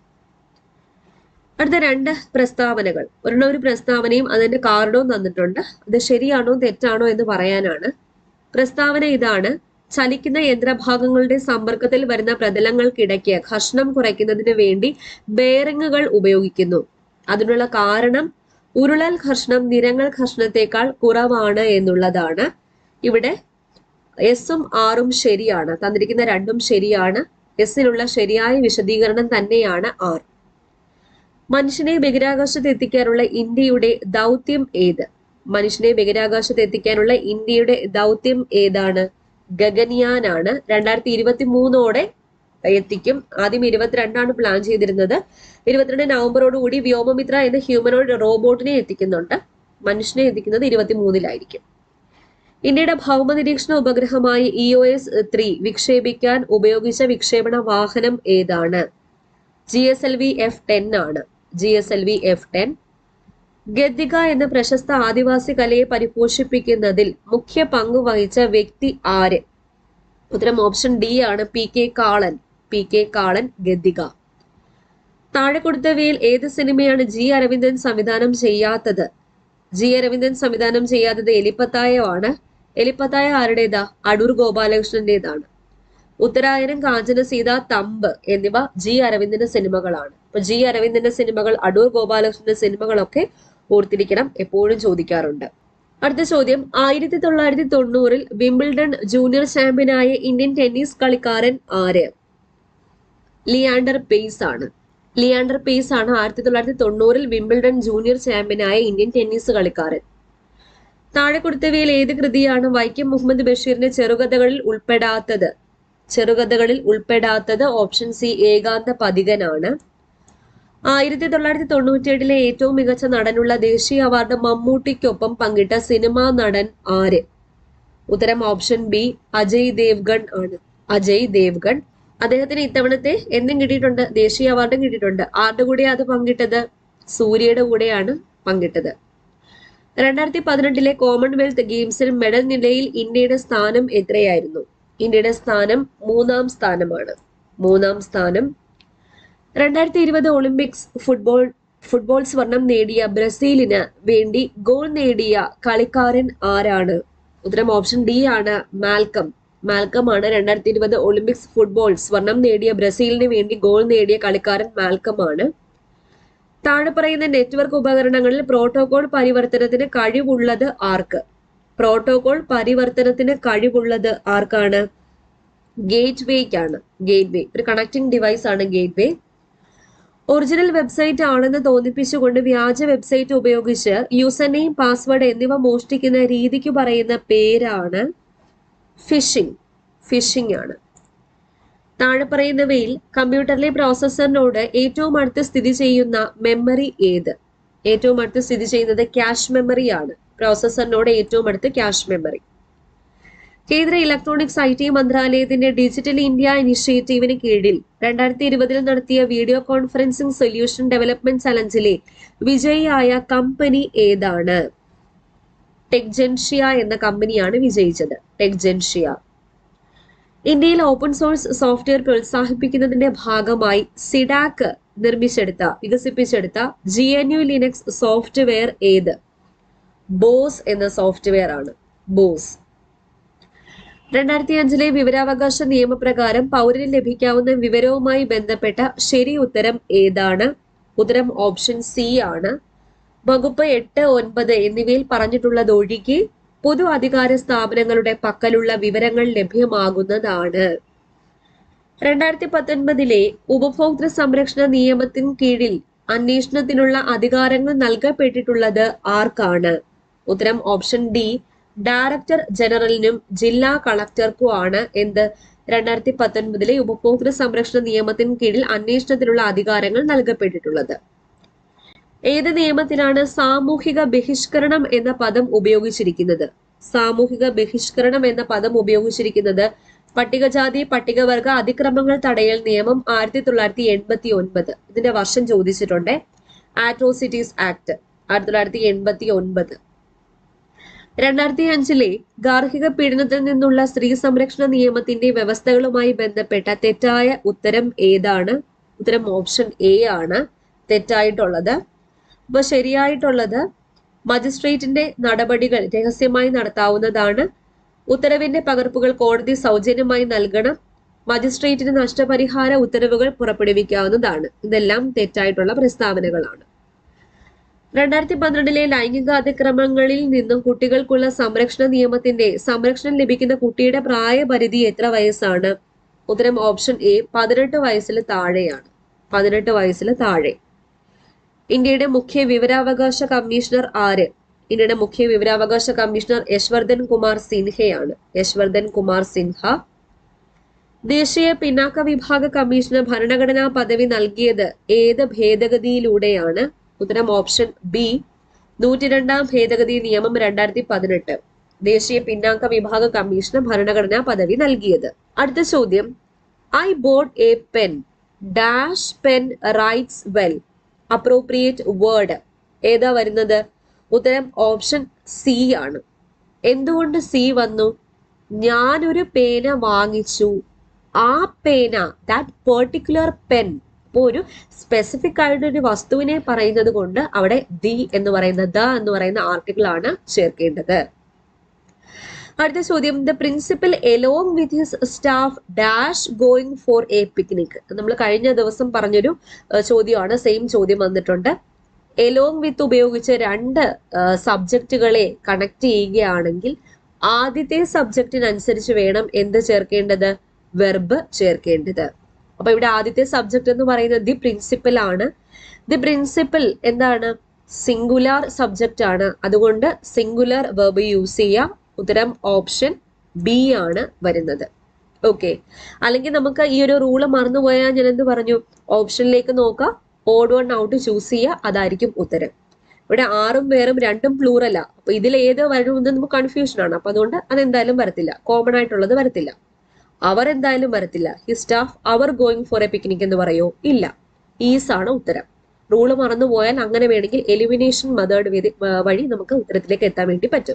അടുത്ത രണ്ട് പ്രസ്താവനകൾ ഒരെണ്ണം ഒരു പ്രസ്താവനയും അതിന്റെ കാരണവും തന്നിട്ടുണ്ട് അത് ശരിയാണോ തെറ്റാണോ എന്ന് പറയാനാണ് പ്രസ്താവന ഇതാണ് ചലിക്കുന്ന യന്ത്രഭാഗങ്ങളുടെ സമ്പർക്കത്തിൽ വരുന്ന പ്രതലങ്ങൾക്കിടയ്ക്ക് ഘർഷണം കുറയ്ക്കുന്നതിന് വേണ്ടി ബെയറിങ്ങുകൾ ഉപയോഗിക്കുന്നു അതിനുള്ള കാരണം ഉരുളൽ ഘർഷണം നിരങ്ങൾ ഘർഷണത്തെക്കാൾ കുറവാണ് എന്നുള്ളതാണ് ഇവിടെ എസും ആറും ശരിയാണ് തന്നിരിക്കുന്ന രണ്ടും ശരിയാണ് എസിനുള്ള ശരിയായ വിശദീകരണം തന്നെയാണ് ആർ മനുഷ്യനെ ബഹിരാകാശത്ത് എത്തിക്കാനുള്ള ഇന്ത്യയുടെ ദൗത്യം ഏത് മനുഷ്യനെ ബഹിരാകാശത്ത് എത്തിക്കാനുള്ള ഇന്ത്യയുടെ ദൗത്യം ഏതാണ് ഗഗൻയാൻ ആണ് രണ്ടായിരത്തി ഇരുപത്തി മൂന്നോടെ എത്തിക്കും ആദ്യം ഇരുപത്തിരണ്ടാണ് പ്ലാൻ ചെയ്തിരുന്നത് ഇരുപത്തിരണ്ട് നവംബറോടുകൂടി വ്യോമമിത്ര എന്ന ഹ്യൂമനോയിഡ് റോബോട്ടിനെ എത്തിക്കുന്നുണ്ട് മനുഷ്യനെ എത്തിക്കുന്നത് ഇരുപത്തി മൂന്നിലായിരിക്കും ഇന്ത്യയുടെ ഭൗമ നിരീക്ഷണ ഉപഗ്രഹമായ ഇ ഒ എസ് ത്രീ വിക്ഷേപിക്കാൻ ഉപയോഗിച്ച വിക്ഷേപണ വാഹനം ഏതാണ് G S L V F ten ആണ് G S L V F ten Gaddika എന്ന പ്രശസ്ത ആദിവാസി കലയെ പരിപോഷിപ്പിക്കുന്നതിൽ മുഖ്യ പങ്ക് വഹിച്ച വ്യക്തി ആര് ഉത്തരം ഓപ്ഷൻ ഡി ആണ് P K Kalan P K Kalan Gaddika താഴെ കൊടുത്തവയിൽ ഏത് സിനിമയാണ് ജി അരവിന്ദൻ സംവിധാനം ചെയ്യാത്തത് ജി അരവിന്ദൻ സംവിധാനം ചെയ്യാത്തത് എലിപ്പത്തായമാണ് എലിപ്പത്തായ ആരുടേതാ അടൂർ ഗോപാലകൃഷ്ണന്റേതാണ് ഉത്തരായനം കാഞ്ചന സീത തമ്പ് എന്നിവ ജി അരവിന്ദന്റെ സിനിമകളാണ് അപ്പൊ ജി അരവിന്ദന്റെ സിനിമകൾ അടൂർ ഗോപാലകൃഷ്ണന്റെ സിനിമകളൊക്കെ ഓർത്തിരിക്കണം എപ്പോഴും ചോദിക്കാറുണ്ട് അടുത്ത ചോദ്യം ആയിരത്തി തൊള്ളായിരത്തി തൊണ്ണൂറിൽ വിംബിൾഡൺ ജൂനിയർ ചാമ്പ്യനായ ഇന്ത്യൻ ടെന്നീസ് കളിക്കാരൻ ആര് ലിയാണ്ടർ പേസ് ആണ് ലിയാണ്ടർ പേസ് ആണ് ആയിരത്തി തൊള്ളായിരത്തി തൊണ്ണൂറിൽ വിംബിൾഡൺ ജൂനിയർ ചാമ്പ്യനായ ഇന്ത്യൻ ടെന്നീസ് കളിക്കാരൻ താഴെ കൊടുത്തവയിൽ ഏത് കൃതിയാണ് വൈക്കം മുഹമ്മദ് ബഷീറിന്റെ ചെറുകഥകളിൽ ഉൾപ്പെടാത്തത് ചെറുകഥകളിൽ ഉൾപ്പെടാത്തത് ഓപ്ഷൻ സി ഏകാന്ത പതികനാണ് ആയിരത്തി തൊള്ളായിരത്തി തൊണ്ണൂറ്റിയേഴിലെ ഏറ്റവും മികച്ച നടനുള്ള ദേശീയ അവാർഡ് മമ്മൂട്ടിക്കൊപ്പം പങ്കിട്ട സിനിമാ നടൻ ആര് ഉത്തരം ഓപ്ഷൻ ബി അജയ് ദേവ്ഗൺ ആണ് അജയ് ദേവ്ഗൺ അദ്ദേഹത്തിന് ഇത്തവണത്തെ എന്തും കിട്ടിയിട്ടുണ്ട് ദേശീയ അവാർഡും കിട്ടിയിട്ടുണ്ട് ആരുടെ കൂടെയാണ് അത് പങ്കിട്ടത് സൂര്യയുടെ കൂടെയാണ് പങ്കിട്ടത് രണ്ടായിരത്തി പതിനെട്ടിലെ കോമൺവെൽത്ത് ഗെയിംസിൽ മെഡൽ നിലയിൽ ഇന്ത്യയുടെ സ്ഥാനം എത്രയായിരുന്നു ഇന്ത്യയുടെ സ്ഥാനം മൂന്നാം സ്ഥാനമാണ് മൂന്നാം സ്ഥാനം രണ്ടായിരത്തി ഇരുപത് ഒളിമ്പിക്സ് ഫുട്ബോൾ ഫുട്ബോൾ സ്വർണം നേടിയ ബ്രസീലിന് വേണ്ടി ഗോൾ നേടിയ കളിക്കാരൻ ആരാണ് ഉത്തരം ഓപ്ഷൻ ഡി ആണ് മാൽക്കം മാൽക്കം ആണ് രണ്ടായിരത്തി ഇരുപത് ഒളിമ്പിക്സ് ഫുട്ബോൾ സ്വർണം നേടിയ ബ്രസീലിന് വേണ്ടി ഗോൾ നേടിയ കളിക്കാരൻ മാൽക്കം ആണ് താഴെ പറയുന്ന നെറ്റ്വർക്ക് ഉപകരണങ്ങളിൽ പ്രോട്ടോകോൾ പരിവർത്തനത്തിന് കഴിവുള്ളത് ആർക്ക് പ്രോട്ടോകോൾ പരിവർത്തനത്തിന് കഴിവുള്ളത് ആർക്കാണ് ഗേറ്റ് വേക്കാണ് ഗേറ്റ് വേ ഒരു കണക്ടിംഗ് ഡിവൈസ് ആണ് ഗേറ്റ് വേ ഒറിജിനൽ വെബ്സൈറ്റ് ആണെന്ന് തോന്നിപ്പിച്ചുകൊണ്ട് വ്യാജ വെബ്സൈറ്റ് ഉപയോഗിച്ച് യൂസർ നെയിം പാസ്വേഡ് എന്നിവ മോഷ്ടിക്കുന്ന രീതിക്ക് പറയുന്ന പേരാണ് ഫിഷിംഗ് ഫിഷിംഗ് ആണ് താഴെ പറയുന്നവയിൽ കമ്പ്യൂട്ടറിലെ പ്രോസസ്സറിനോട് ഏറ്റവും അടുത്ത് സ്ഥിതി ചെയ്യുന്ന മെമ്മറി ഏത് ഏറ്റവും അടുത്ത് സ്ഥിതി ചെയ്യുന്നത് ക്യാഷ് മെമ്മറി ആണ് പ്രോസസ്സറിനോട് ഏറ്റവും അടുത്ത് ക്യാഷ് മെമ്മറി കേന്ദ്ര ഇലക്ട്രോണിക്സ് ഐ ടി മന്ത്രാലയത്തിന്റെ ഡിജിറ്റൽ ഇന്ത്യ ഇനിഷ്യേറ്റീവിന് കീഴിൽ രണ്ടായിരത്തി ഇരുപതിൽ നടത്തിയ വീഡിയോ കോൺഫറൻസിംഗ് സൊല്യൂഷൻ ഡെവലപ്മെന്റ് ചലഞ്ചിലെ വിജയിയായ കമ്പനി ഏതാണ് ടെക്ജെൻഷ്യ എന്ന കമ്പനിയാണ് വിജയിച്ചത് ടെക്ജെൻഷ്യ ഇന്ത്യയിൽ ഓപ്പൺ സോഴ്സ് സോഫ്റ്റ്വെയർ പ്രോത്സാഹിപ്പിക്കുന്നതിന്റെ ഭാഗമായി സിഡാക്ക് നിർമ്മിച്ചെടുത്ത വികസിപ്പിച്ചെടുത്ത G N U Linux software ഏത് ബോസ് എന്ന സോഫ്റ്റ്വെയർ ആണ് ബോസ് രണ്ടായിരത്തി അഞ്ചിലെ വിവരാവകാശ നിയമപ്രകാരം പൗരന് ലഭിക്കാവുന്ന വിവരവുമായി ബന്ധപ്പെട്ട ശരി ഉത്തരം ഏതാണ് ഉത്തരം ഓപ്ഷൻ സി ആണ് വകുപ്പ് എട്ട് ഒൻപത് എന്നിവയിൽ പറഞ്ഞിട്ടുള്ളത് ഒഴികെ പൊതു അധികാര സ്ഥാപനങ്ങളുടെ പക്കലുള്ള വിവരങ്ങൾ ലഭ്യമാകുന്നതാണ് രണ്ടായിരത്തി പത്തൊൻപതിലെ ഉപഭോക്തൃ സംരക്ഷണ നിയമത്തിന് കീഴിൽ അന്വേഷണത്തിനുള്ള അധികാരങ്ങൾ നൽകപ്പെട്ടിട്ടുള്ളത് ആർക്കാണ് ഉത്തരം ഓപ്ഷൻ ഡി ഡയറക്ടർ ജനറലിനും ജില്ലാ കളക്ടർക്കുമാണ് എന്ത് രണ്ടായിരത്തി പത്തൊൻപതിലെ ഉപഭോക്തൃ സംരക്ഷണ നിയമത്തിന് കീഴിൽ അന്വേഷണത്തിനുള്ള അധികാരങ്ങൾ നൽകപ്പെട്ടിട്ടുള്ളത് ഏത് നിയമത്തിലാണ് സാമൂഹിക ബഹിഷ്കരണം എന്ന പദം ഉപയോഗിച്ചിരിക്കുന്നത് സാമൂഹിക ബഹിഷ്കരണം എന്ന പദം ഉപയോഗിച്ചിരിക്കുന്നത് പട്ടികജാതി പട്ടികവർഗ അതിക്രമങ്ങൾ തടയൽ നിയമം ആയിരത്തി തൊള്ളായിരത്തി എൺപത്തി ഒൻപത് ഇതിന്റെ വർഷം ചോദിച്ചിട്ടുണ്ട് ആട്രോസിറ്റീസ് ആക്ട് ആയിരത്തി തൊള്ളായിരത്തി എൺപത്തി ഒൻപത് രണ്ടായിരത്തി അഞ്ചിലെ ഗാർഹിക പീഡനത്തിൽ നിന്നുള്ള സ്ത്രീ സംരക്ഷണ നിയമത്തിന്റെ വ്യവസ്ഥകളുമായി ബന്ധപ്പെട്ട തെറ്റായ ഉത്തരം ഏതാണ് ഉത്തരം ഓപ്ഷൻ എ ആണ് തെറ്റായിട്ടുള്ളത് അപ്പൊ ശരിയായിട്ടുള്ളത് മജിസ്ട്രേറ്റിന്റെ നടപടികൾ രഹസ്യമായി നടത്താവുന്നതാണ് ഉത്തരവിന്റെ പകർപ്പുകൾ കോടതി സൗജന്യമായി നൽകണം മജിസ്ട്രേറ്റിന് നഷ്ടപരിഹാര ഉത്തരവുകൾ പുറപ്പെടുവിക്കാവുന്നതാണ് ഇതെല്ലാം തെറ്റായിട്ടുള്ള പ്രസ്താവനകളാണ് രണ്ടായിരത്തി പന്ത്രണ്ടിലെ ലൈംഗിക അതിക്രമങ്ങളിൽ നിന്നും കുട്ടികൾക്കുള്ള സംരക്ഷണ നിയമത്തിന്റെ സംരക്ഷണം ലഭിക്കുന്ന കുട്ടിയുടെ പ്രായപരിധി എത്ര വയസ്സാണ് ഉത്തരം ഓപ്ഷൻ എ പതിനെട്ട് വയസ്സിൽ താഴെയാണ് പതിനെട്ട് വയസ്സിൽ താഴെ ഇന്ത്യയുടെ മുഖ്യ വിവരാവകാശ കമ്മീഷണർ ആര് ഇന്ത്യയുടെ മുഖ്യ വിവരാവകാശ കമ്മീഷണർ യശ്വർദ്ധൻ കുമാർ സിൻഹയാണ് യശ്വർദ്ധൻ കുമാർ സിൻഹ ദേശീയ പിന്നാക്ക വിഭാഗ കമ്മീഷന് ഭരണഘടനാ പദവി നൽകിയത് ഏത് ഭേദഗതിയിലൂടെയാണ് ഉത്തരം ഓപ്ഷൻ ബി നൂറ്റിരണ്ടാം ഭേദഗതി നിയമം രണ്ടായിരത്തി പതിനെട്ട് ദേശീയ പിന്നാക്ക വിഭാഗ കമ്മീഷന് ഭരണഘടനാ പദവി നൽകിയത് അടുത്ത ചോദ്യം I bought a pen dash pen writes well appropriate word ഏതാ വരുന്നത് ഉത്തരം ഓപ്ഷൻ സി ആണ് എന്തുകൊണ്ട് സി വന്നു ഞാനൊരു പേന വാങ്ങിച്ചു ആ പേന ദാറ്റ് പെർട്ടിക്കുലർ പെൻ അപ്പോൾ ഒരു സ്പെസിഫിക് ആയിട്ട് ഒരു വസ്തുവിനെ പറയുന്നത് കൊണ്ട് അവിടെ ദി എന്ന് പറയുന്ന ദ എന്ന് പറയുന്ന ആർട്ടിക്കിൾ ആണ് ചേർക്കേണ്ടത് അടുത്ത ചോദ്യം the principal along with his staff dash going for a picnic നമ്മൾ കഴിഞ്ഞ ദിവസം പറഞ്ഞൊരു ഏഹ്, ചോദ്യമാണ് സെയിം ചോദ്യം വന്നിട്ടുണ്ട് എലോങ് വിത്ത് ഉപയോഗിച്ച് രണ്ട് സബ്ജക്റ്റുകളെ കണക്ട് ചെയ്യുകയാണെങ്കിൽ ആദ്യത്തെ സബ്ജക്റ്റിനനുസരിച്ച് വേണം എന്ത് ചേർക്കേണ്ടത് വെർബ് ചേർക്കേണ്ടത് അപ്പൊ ഇവിടെ ആദ്യത്തെ സബ്ജക്റ്റ് എന്ന് പറയുന്നത് ദി പ്രിൻസിപ്പൽ ആണ് ദി പ്രിൻസിപ്പൽ എന്താണ് സിംഗുലാർ സബ്ജക്റ്റ് ആണ് അതുകൊണ്ട് സിംഗുലർ വെർബ് യൂസ് ചെയ്യാം ഉത്തരം ഓപ്ഷൻ ബി ആണ് വരുന്നത് ഓക്കെ അല്ലെങ്കിൽ നമുക്ക് ഈ ഒരു റൂള് മറന്നുപോയാൽ ഞാൻ എന്ത് പറഞ്ഞു ഓപ്ഷനിലേക്ക് നോക്കാം ഓഡ് വൺ ഔട്ട് ചൂസ് ചെയ്യുക അതായിരിക്കും ഉത്തരം ഇവിടെ ആറും പേരും രണ്ടും പ്ലൂറല്ല അപ്പൊ ഇതിൽ ഏത് വരണമെന്ന് നമുക്ക് കൺഫ്യൂഷൻ ആണ് അപ്പൊ അതുകൊണ്ട് അതെന്തായാലും വരത്തില്ല കോമൺ ആയിട്ടുള്ളത് വരത്തില്ല അവർ എന്തായാലും വരത്തില്ല ഹി സ്റ്റാഫ് അവർ ഗോയിങ് ഫോർ എ പിക്നിക് എന്ന് പറയോ ഇല്ല ഈസ് ആണ് ഉത്തരം റൂള് മറന്നുപോയാൽ അങ്ങനെ വേണമെങ്കിൽ എലിമിനേഷൻ മെത്തേഡ് വഴി നമുക്ക് ഉത്തരത്തിലേക്ക് എത്താൻ വേണ്ടി പറ്റും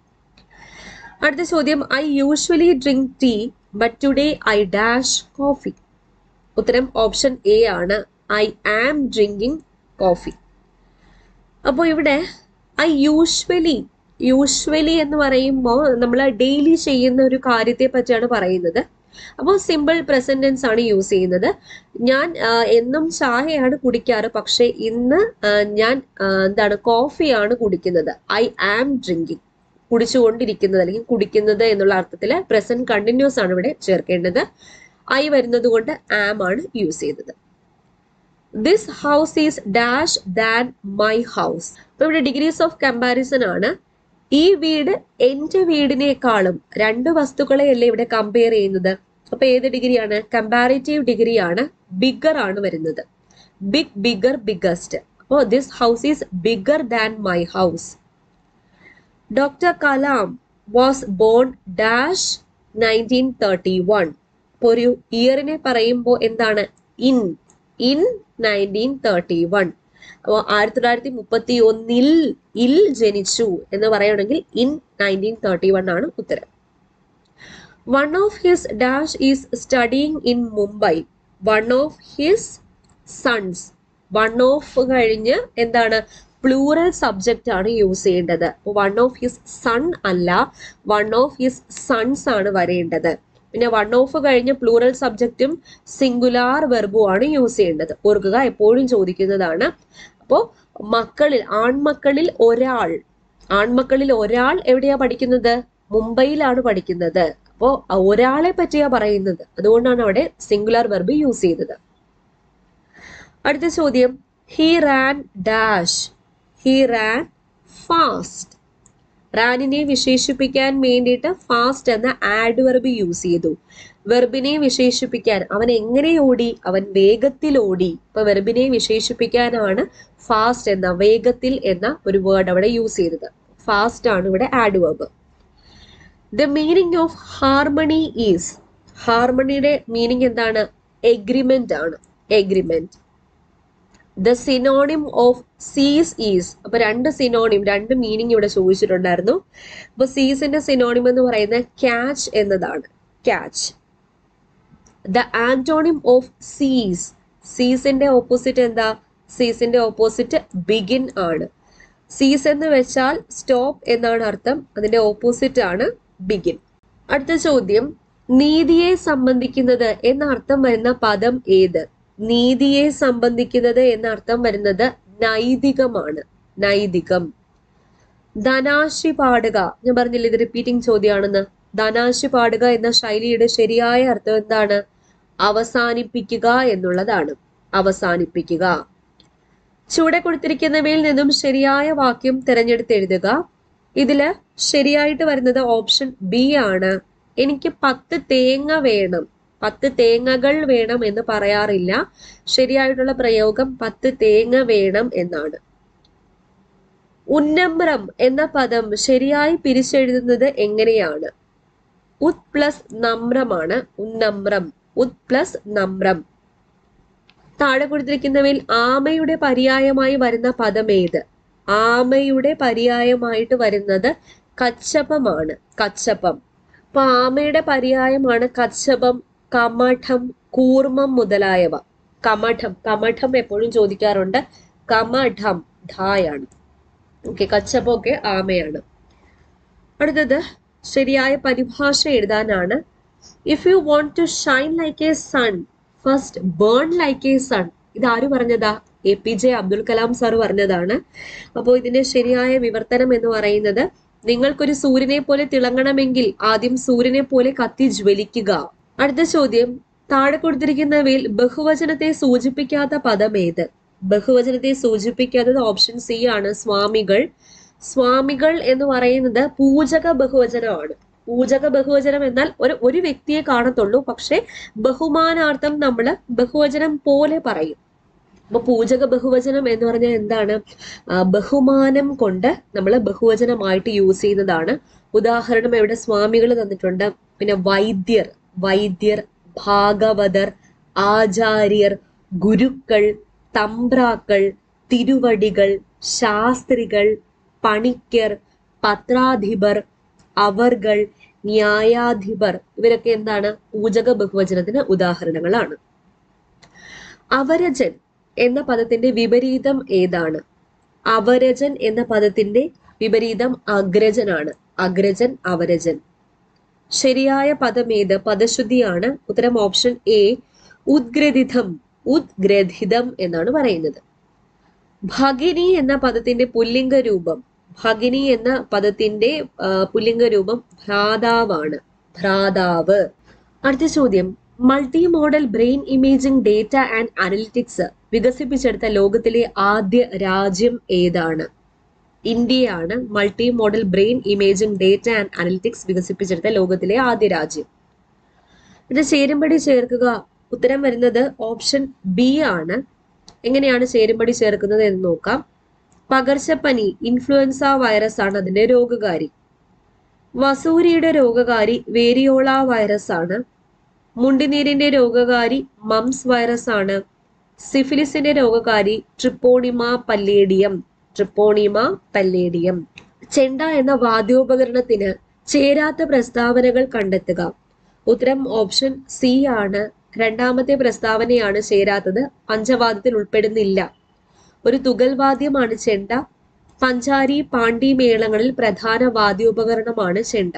അടുത്ത ചോദ്യം I usually drink tea but today I dash coffee ഉത്തരം ഓപ്ഷൻ എ ആണ് ഐ ആം ഡ്രിങ്കിങ് കോഫി അപ്പോൾ ഇവിടെ ഐ യൂഷ്വലി യൂഷ്വലി എന്ന് പറയുമ്പോൾ നമ്മൾ ഡെയിലി ചെയ്യുന്ന ഒരു കാര്യത്തെ പറ്റിയാണ് പറയുന്നത് അപ്പോൾ സിമ്പിൾ പ്രസന്റ് ടെൻസ് ആണ് യൂസ് ചെയ്യുന്നത് ഞാൻ ആ, എന്നും ചായയാണ് കുടിക്കാറ് പക്ഷെ ഇന്ന് ആ, ഞാൻ ആ, എന്താണ് കോഫിയാണ് കുടിക്കുന്നത് ഐ ആം ഡ്രിങ്കിങ് കുടിച്ചുകൊണ്ടിരിക്കുന്നത് അല്ലെങ്കിൽ കുടിക്കുന്നത് എന്നുള്ള അർത്ഥത്തിൽ പ്രസന്റ് കണ്ടിന്യൂസ് ആണ് ഇവിടെ ചേർക്കേണ്ടത് ഐ വരുന്നത് കൊണ്ട് ആം ആണ് യൂസ് ചെയ്തത് this house is dash than my house അപ്പൊ ഇവിടെ ഡിഗ്രീസ് ഓഫ് കമ്പാരിസൺ ആണ് ഈ വീട് എന്റെ വീടിനേക്കാളും രണ്ട് വസ്തുക്കളെയല്ലേ ഇവിടെ കമ്പയർ ചെയ്യുന്നത് അപ്പൊ ഏത് ഡിഗ്രിയാണ് കമ്പാരിറ്റീവ് ഡിഗ്രി ആണ് ബിഗർ ആണ് വരുന്നത് ബിഗ് ബിഗർ ബിഗസ്റ്റ് അപ്പോൾ this house is bigger than my house doctor Kalam was born dash nineteen thirty one ഇപ്പോൾ ഒരു ഇയറിനെ പറയുമ്പോൾ എന്താണ് in in nineteen thirty one അപ്പോൾ ആയിരത്തി തൊള്ളായിരത്തി മുപ്പത്തി ഒന്നിൽ ഇൽ ജനിച്ചു എന്ന് പറയുകയാണെങ്കിൽ ഇൻ നയൻറ്റീൻ തേർട്ടി വൺ ആണ് ഉത്തരം one of his dash is studying in Mumbai one of his sons one of കഴിഞ്ഞ് എന്താണ് പ്ലൂറൽ സബ്ജക്റ്റ് ആണ് യൂസ് ചെയ്യേണ്ടത് വൺ ഓഫ് ഹിസ് സൺ അല്ല വൺ ഓഫ് ഹിസ് സൺസ് ആണ് വരേണ്ടത് പിന്നെ വൺ ഓഫ് കഴിഞ്ഞ് പ്ലൂറൽ സബ്ജക്റ്റും സിംഗുലാർ വെർബും ആണ് യൂസ് ചെയ്യേണ്ടത് ഓർക്കുക എപ്പോഴും ചോദിക്കുന്നതാണ് അപ്പോൾ മക്കളിൽ ആൺമക്കളിൽ ഒരാൾ ആൺമക്കളിൽ ഒരാൾ എവിടെയാ പഠിക്കുന്നത് മുംബൈയിലാണ് പഠിക്കുന്നത് അപ്പോൾ ഒരാളെ പറ്റിയാ പറയുന്നത് അതുകൊണ്ടാണ് അവിടെ സിംഗുലാർ വെർബ് യൂസ് ചെയ്തത് അടുത്ത ചോദ്യം he ran dash he ran fast റാനിനെ വിശേഷിപ്പിക്കാൻ വേണ്ടിയിട്ട് ഫാസ്റ്റ് എന്ന ആഡ് വെർബ് യൂസ് ചെയ്തു വെർബിനെ വിശേഷിപ്പിക്കാൻ അവൻ എങ്ങനെ ഓടി അവൻ വേഗത്തിൽ ഓടി ഇപ്പൊ വെർബിനെ വിശേഷിപ്പിക്കാനാണ് ഫാസ്റ്റ് എന്ന വേഗത്തിൽ എന്ന ഒരു വേർഡ് അവിടെ യൂസ് ചെയ്തത് ഫാസ്റ്റ് ആണ് ഇവിടെ adverb the meaning of harmony is ഹാർമണിയുടെ മീനിങ് എന്താണ് എഗ്രിമെന്റ് ആണ് agreement the synonym of seize is അപ്പൊ രണ്ട് സിനോണിം രണ്ട് മീനിങ് ഇവിടെ ചോദിച്ചിട്ടുണ്ടായിരുന്നു അപ്പൊ സീസിന്റെ സിനോണിം എന്ന് പറയുന്നത് ക്യാച്ച് എന്നതാണ് ക്യാച്ച് ദ ആന്റോണിം ഓഫ് സീസ് സീസിന്റെ ഓപ്പോസിറ്റ് എന്താ സീസിന്റെ ഓപ്പോസിറ്റ് ബിഗിൻ ആണ് സീസ് എന്ന് വെച്ചാൽ സ്റ്റോപ്പ് എന്നാണ് അർത്ഥം അതിന്റെ ഓപ്പോസിറ്റ് ആണ് ബിഗിൻ അടുത്ത ചോദ്യം നീതിയെ സംബന്ധിക്കുന്നത് എന്ന അർത്ഥം വരുന്ന പദം ഏത് നീതിയെ സംബന്ധിക്കുന്നത് എന്ന അർത്ഥം വരുന്നത് നൈതികമാണ് നൈതികം ധനാശി പാടുക ഞാൻ പറഞ്ഞില്ല ഇത് റിപ്പീറ്റിംഗ് ചോദ്യമാണെന്ന് ധനാശി പാടുക എന്ന ശൈലിയുടെ ശരിയായ അർത്ഥം എന്താണ് അവസാനിപ്പിക്കുക എന്നുള്ളതാണ് അവസാനിപ്പിക്കുക ചുവടെ കൊടുത്തിരിക്കുന്നവയിൽ നിന്നും ശരിയായ വാക്യം തിരഞ്ഞെടുത്ത് എഴുതുക ഇതില് ശരിയായിട്ട് വരുന്നത് ഓപ്ഷൻ ബി ആണ് എനിക്ക് പത്ത് തേങ്ങ വേണം പത്ത് തേങ്ങകൾ വേണം എന്ന് പറയാറില്ല ശരിയായിട്ടുള്ള പ്രയോഗം പത്ത് തേങ്ങ വേണം എന്നാണ് ഉന്നമ്രം എന്ന പദം ശരിയായി പിരിച്ചെഴുതുന്നത് എങ്ങനെയാണ് ഉത് പ്ലസ് നമ്രമാണ് ഉന്നമ്രം ഉത് പ്ലസ് നമ്രം താഴെ കൊടുത്തിരിക്കുന്നവയിൽ ആമയുടെ പര്യായമായി വരുന്ന പദം ഏത് ആമയുടെ പര്യായമായിട്ട് വരുന്നത് കച്ചപ്പമാണ് കച്ചപ്പം അപ്പൊ ആമയുടെ പര്യായമാണ് കച്ചപം കമഠം കൂർമ്മം മുതലായവ കമഠം കമഠം എപ്പോഴും ചോദിക്കാറുണ്ട് കമഠം ധായാണ് ഓക്കെ കച്ചപ്പൊക്കെ ആമയാണ് അടുത്തത് ശരിയായ പരിഭാഷ എഴുതാനാണ് if you want to shine like a sun first burn like a sun ഇത് ആര് പറഞ്ഞതാ A P J Abdul Kalam sir പറഞ്ഞതാണ് അപ്പോൾ ഇതിന്റെ ശരിയായ വിവർത്തനം എന്ന് പറയുന്നത് നിങ്ങൾക്കൊരു സൂര്യനെ പോലെ തിളങ്ങണമെങ്കിൽ ആദ്യം സൂര്യനെ പോലെ കത്തി ജ്വലിക്കുക അടുത്ത ചോദ്യം താഴെ കൊടുത്തിരിക്കുന്നവയിൽ ബഹുവചനത്തെ സൂചിപ്പിക്കാത്ത പദം ഏത് ബഹുവചനത്തെ സൂചിപ്പിക്കാത്തത് ഓപ്ഷൻ സി ആണ് സ്വാമികൾ സ്വാമികൾ എന്ന് പറയുന്നത് പൂജക ബഹുവചനമാണ് പൂജക ബഹുവചനം എന്നാൽ ഒരു ഒരു വ്യക്തിയെ കാണത്തുള്ളൂ പക്ഷെ ബഹുമാനാർത്ഥം നമ്മൾ ബഹുവചനം പോലെ പറയും അപ്പൊ പൂജക ബഹുവചനം എന്ന് പറഞ്ഞാൽ എന്താണ് ആ, ബഹുമാനം കൊണ്ട് നമ്മൾ ബഹുവചനമായിട്ട് യൂസ് ചെയ്യുന്നതാണ് ഉദാഹരണം ഇവിടെ സ്വാമികൾ തന്നിട്ടുണ്ട് പിന്നെ വൈദ്യർ വൈദ്യർ ഭാഗവതർ ആചാര്യർ ഗുരുക്കൾ തമ്പ്രാക്കൾ തിരുവടികൾ ശാസ്ത്രികൾ പണിക്കർ പത്രാധിപർ അവർകൾ ന്യായാധിപർ ഇവരൊക്കെ എന്താണ് പൂജക ബഹുവചനത്തിന് ഉദാഹരണങ്ങളാണ് അവരജൻ എന്ന പദത്തിന്റെ വിപരീതം ഏതാണ് അവരജൻ എന്ന പദത്തിന്റെ വിപരീതം അഗ്രജനാണ് അഗ്രജൻ അവരജൻ ശരിയായ പദം ഏത് പദശുദ്ധിയാണ് ഉത്തരം ഓപ്ഷൻ എ ഉദ്ഗ്രഥിതം ഉദ്ഗ്രഥിതം എന്നാണ് പറയുന്നത് ഭഗിനി എന്ന പദത്തിന്റെ പുല്ലിംഗ രൂപം ഭഗിനി എന്ന പദത്തിന്റെ ആ, പുല്ലിംഗ രൂപം ഭ്രാതാവാണ് ഭ്രാതാവ് അടുത്ത ചോദ്യം multi modal brain imaging data and analytics വികസിപ്പിച്ചെടുത്ത ലോകത്തിലെ ആദ്യ രാജ്യം ഏതാണ് ഇന്ത്യയാണ് multi modal brain imaging data and analytics വികസിപ്പിച്ചെടുത്ത ലോകത്തിലെ ആദ്യ രാജ്യം ഇത് ചേരുംപടി ചേർക്കുക ഉത്തരം വരുന്നത് ഓപ്ഷൻ ബി ആണ് എങ്ങനെയാണ് ചേരുംപടി ചേർക്കുന്നത് എന്ന് നോക്കാം പകർച്ചപ്പനി ഇൻഫ്ലുവൻസ വൈറസ് ആണ് അതിന്റെ രോഗകാരി വസൂരിയുടെ രോഗകാരി വേരിയോള വൈറസ് ആണ് മുണ്ടിനീരിന്റെ രോഗകാരി മംസ് വൈറസ് ആണ് സിഫിലിസിന്റെ രോഗകാരി ട്രിപ്പോണിമ പല്ലേഡിയം ട്രിപ്പോണിമ പല്ലേഡിയം ചെണ്ട എന്ന വാദ്യോപകരണത്തിന് ചേരാത്ത പ്രസ്താവനകൾ കണ്ടെത്തുക ഉത്തരം ഓപ്ഷൻ സി ആണ് രണ്ടാമത്തെ പ്രസ്താവനയാണ് ചേരാത്തത് പഞ്ചവാദ്യത്തിൽ ഉൾപ്പെടുന്നില്ല ഒരു തുകൽ വാദ്യമാണ് ചെണ്ട പഞ്ചാരി പാണ്ഡി മേളങ്ങളിൽ പ്രധാന വാദ്യോപകരണമാണ് ചെണ്ട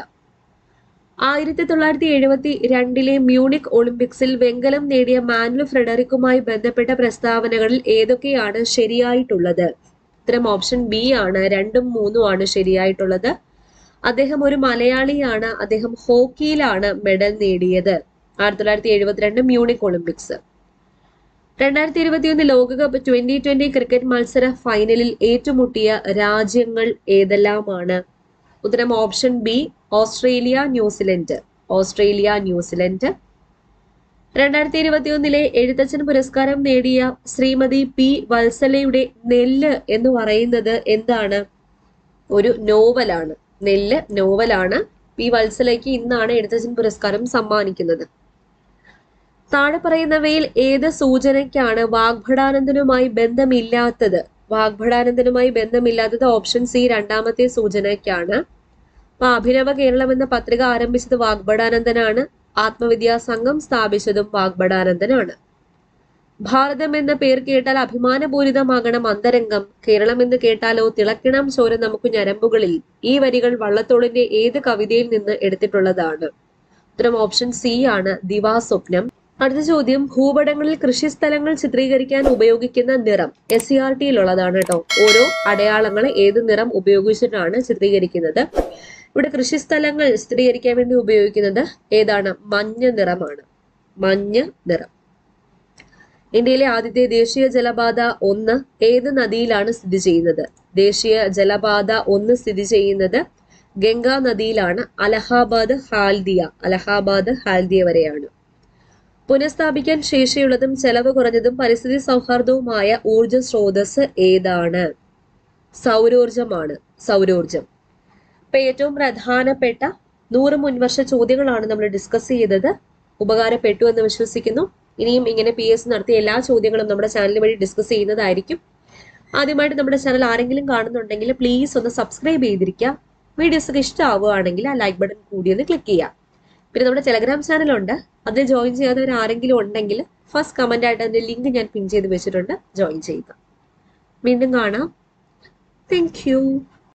ആയിരത്തി തൊള്ളായിരത്തി എഴുപത്തി രണ്ടിലെ മ്യൂണിക് ഒളിമ്പിക്സിൽ വെങ്കലം നേടിയ മാനുവൽ ഫ്രെഡറിക്കുമായി ബന്ധപ്പെട്ട പ്രസ്താവനകളിൽ ഏതൊക്കെയാണ് ശരിയായിട്ടുള്ളത് ഉത്തരം ഓപ്ഷൻ ബി ആണ് രണ്ടും മൂന്നും ആണ് ശരിയായിട്ടുള്ളത് അദ്ദേഹം ഒരു മലയാളിയാണ് അദ്ദേഹം ഹോക്കിയിലാണ് മെഡൽ നേടിയത് ആയിരത്തി തൊള്ളായിരത്തി എഴുപത്തിരണ്ട് മ്യൂണിക് ഒളിമ്പിക്സ് രണ്ടായിരത്തി ഇരുപത്തിയൊന്ന് ലോകകപ്പ് ട്വന്റി ട്വന്റി ക്രിക്കറ്റ് മത്സര ഫൈനലിൽ ഏറ്റുമുട്ടിയ രാജ്യങ്ങൾ ഏതെല്ലാമാണ് ഉത്തരം option B Australia New Zealand Australia New Zealand രണ്ടായിരത്തി ഇരുപത്തിയൊന്നിലെ എഴുത്തച്ഛൻ പുരസ്കാരം നേടിയ ശ്രീമതി പി വത്സലയുടെ നെല്ല് എന്ന് പറയുന്നത് എന്താണ് ഒരു നോവലാണ് നെല്ല് നോവലാണ് പി വത്സലയ്ക്ക് ഇന്നാണ് എഴുത്തച്ഛൻ പുരസ്കാരം സമ്മാനിക്കുന്നത് താഴെ പറയുന്നവയിൽ ഏത് സൂചനയ്ക്കാണ് വാഗ്ഭടാനന്ദനുമായി ബന്ധമില്ലാത്തത് വാഗ്ഭടാനന്ദനുമായി ബന്ധമില്ലാത്തത് ഓപ്ഷൻ സി രണ്ടാമത്തെ സൂചനയ്ക്കാണ് അപ്പൊ അഭിനവ കേരളം എന്ന പത്രിക ആരംഭിച്ചത് വാഗ്ഭടാനന്ദനാണ് ആത്മവിദ്യാ സംഘം സ്ഥാപിച്ചതും വാഗ്ഭടാനന്ദനാണ് ഭാരതം എന്ന പേർ കേട്ടാൽ അഭിമാനപൂരിതമാകണം അന്തരംഗം കേരളം എന്ന് കേട്ടാലോ തിളക്കിണം ചോര നമുക്ക് ഞരമ്പുകളിൽ ഈ വരികൾ വള്ളത്തോളിന്റെ ഏത് കവിതയിൽ നിന്ന് എടുത്തിട്ടുള്ളതാണ് ഉത്തരം ഓപ്ഷൻ സി ആണ് ദിവാസ്വപ്നം അടുത്ത ചോദ്യം ഭൂപടങ്ങളിൽ കൃഷിസ്ഥലങ്ങൾ ചിത്രീകരിക്കാൻ ഉപയോഗിക്കുന്ന നിറം എസ് സി ആർ ടിയിലുള്ളതാണ് കേട്ടോ ഓരോ അടയാളങ്ങൾ ഏത് നിറം ഉപയോഗിച്ചിട്ടാണ് ചിത്രീകരിക്കുന്നത് ഇവിടെ കൃഷിസ്ഥലങ്ങൾ ചിത്രീകരിക്കാൻ വേണ്ടി ഉപയോഗിക്കുന്നത് ഏതാണ് മഞ്ഞ നിറമാണ് മഞ്ഞ നിറം ഇന്ത്യയിലെ ആദ്യത്തെ ദേശീയ ജലപാത ഒന്ന് ഏത് നദിയിലാണ് സ്ഥിതി ചെയ്യുന്നത് ദേശീയ ജലപാത ഒന്ന് സ്ഥിതി ചെയ്യുന്നത് ഗംഗാ നദിയിലാണ് അലഹാബാദ് ഹാൽദിയ അലഹാബാദ് ഹാൽദിയ വരെയാണ് പുനഃസ്ഥാപിക്കാൻ ശേഷിയുള്ളതും ചെലവ് കുറഞ്ഞതും പരിസ്ഥിതി സൗഹാർദ്ദവുമായ ഊർജ സ്രോതസ് ഏതാണ് സൗരോർജമാണ് സൗരോർജം ഇപ്പൊ ഏറ്റവും പ്രധാനപ്പെട്ട നൂറ് മുൻവർഷ ചോദ്യങ്ങളാണ് നമ്മൾ ഡിസ്കസ് ചെയ്തത് ഉപകാരപ്പെട്ടു എന്ന് വിശ്വസിക്കുന്നു ഇനിയും ഇങ്ങനെ പി എസ് നടത്തിയ എല്ലാ ചോദ്യങ്ങളും നമ്മുടെ ചാനൽ വഴി ഡിസ്കസ് ചെയ്യുന്നതായിരിക്കും ആദ്യമായിട്ട് നമ്മുടെ ചാനൽ ആരെങ്കിലും കാണുന്നുണ്ടെങ്കിൽ പ്ലീസ് ഒന്ന് സബ്സ്ക്രൈബ് ചെയ്തിരിക്കുക വീഡിയോസ് ഒക്കെ ഇഷ്ടമാവുകയാണെങ്കിൽ ആ ലൈക്ക് ബട്ടൺ കൂടി ഒന്ന് ക്ലിക്ക് ചെയ്യാം പിന്നെ നമ്മുടെ ടെലഗ്രാം ചാനലുണ്ട് അതിൽ ജോയിൻ ചെയ്യാത്തവർ ആരെങ്കിലും ഉണ്ടെങ്കിൽ ഫസ്റ്റ് കമന്റ് ആയിട്ട് അതിന്റെ ലിങ്ക് ഞാൻ പിൻ ചെയ്ത് വെച്ചിട്ടുണ്ട് ജോയിൻ ചെയ്യുക വീണ്ടും കാണാം താങ്ക് യു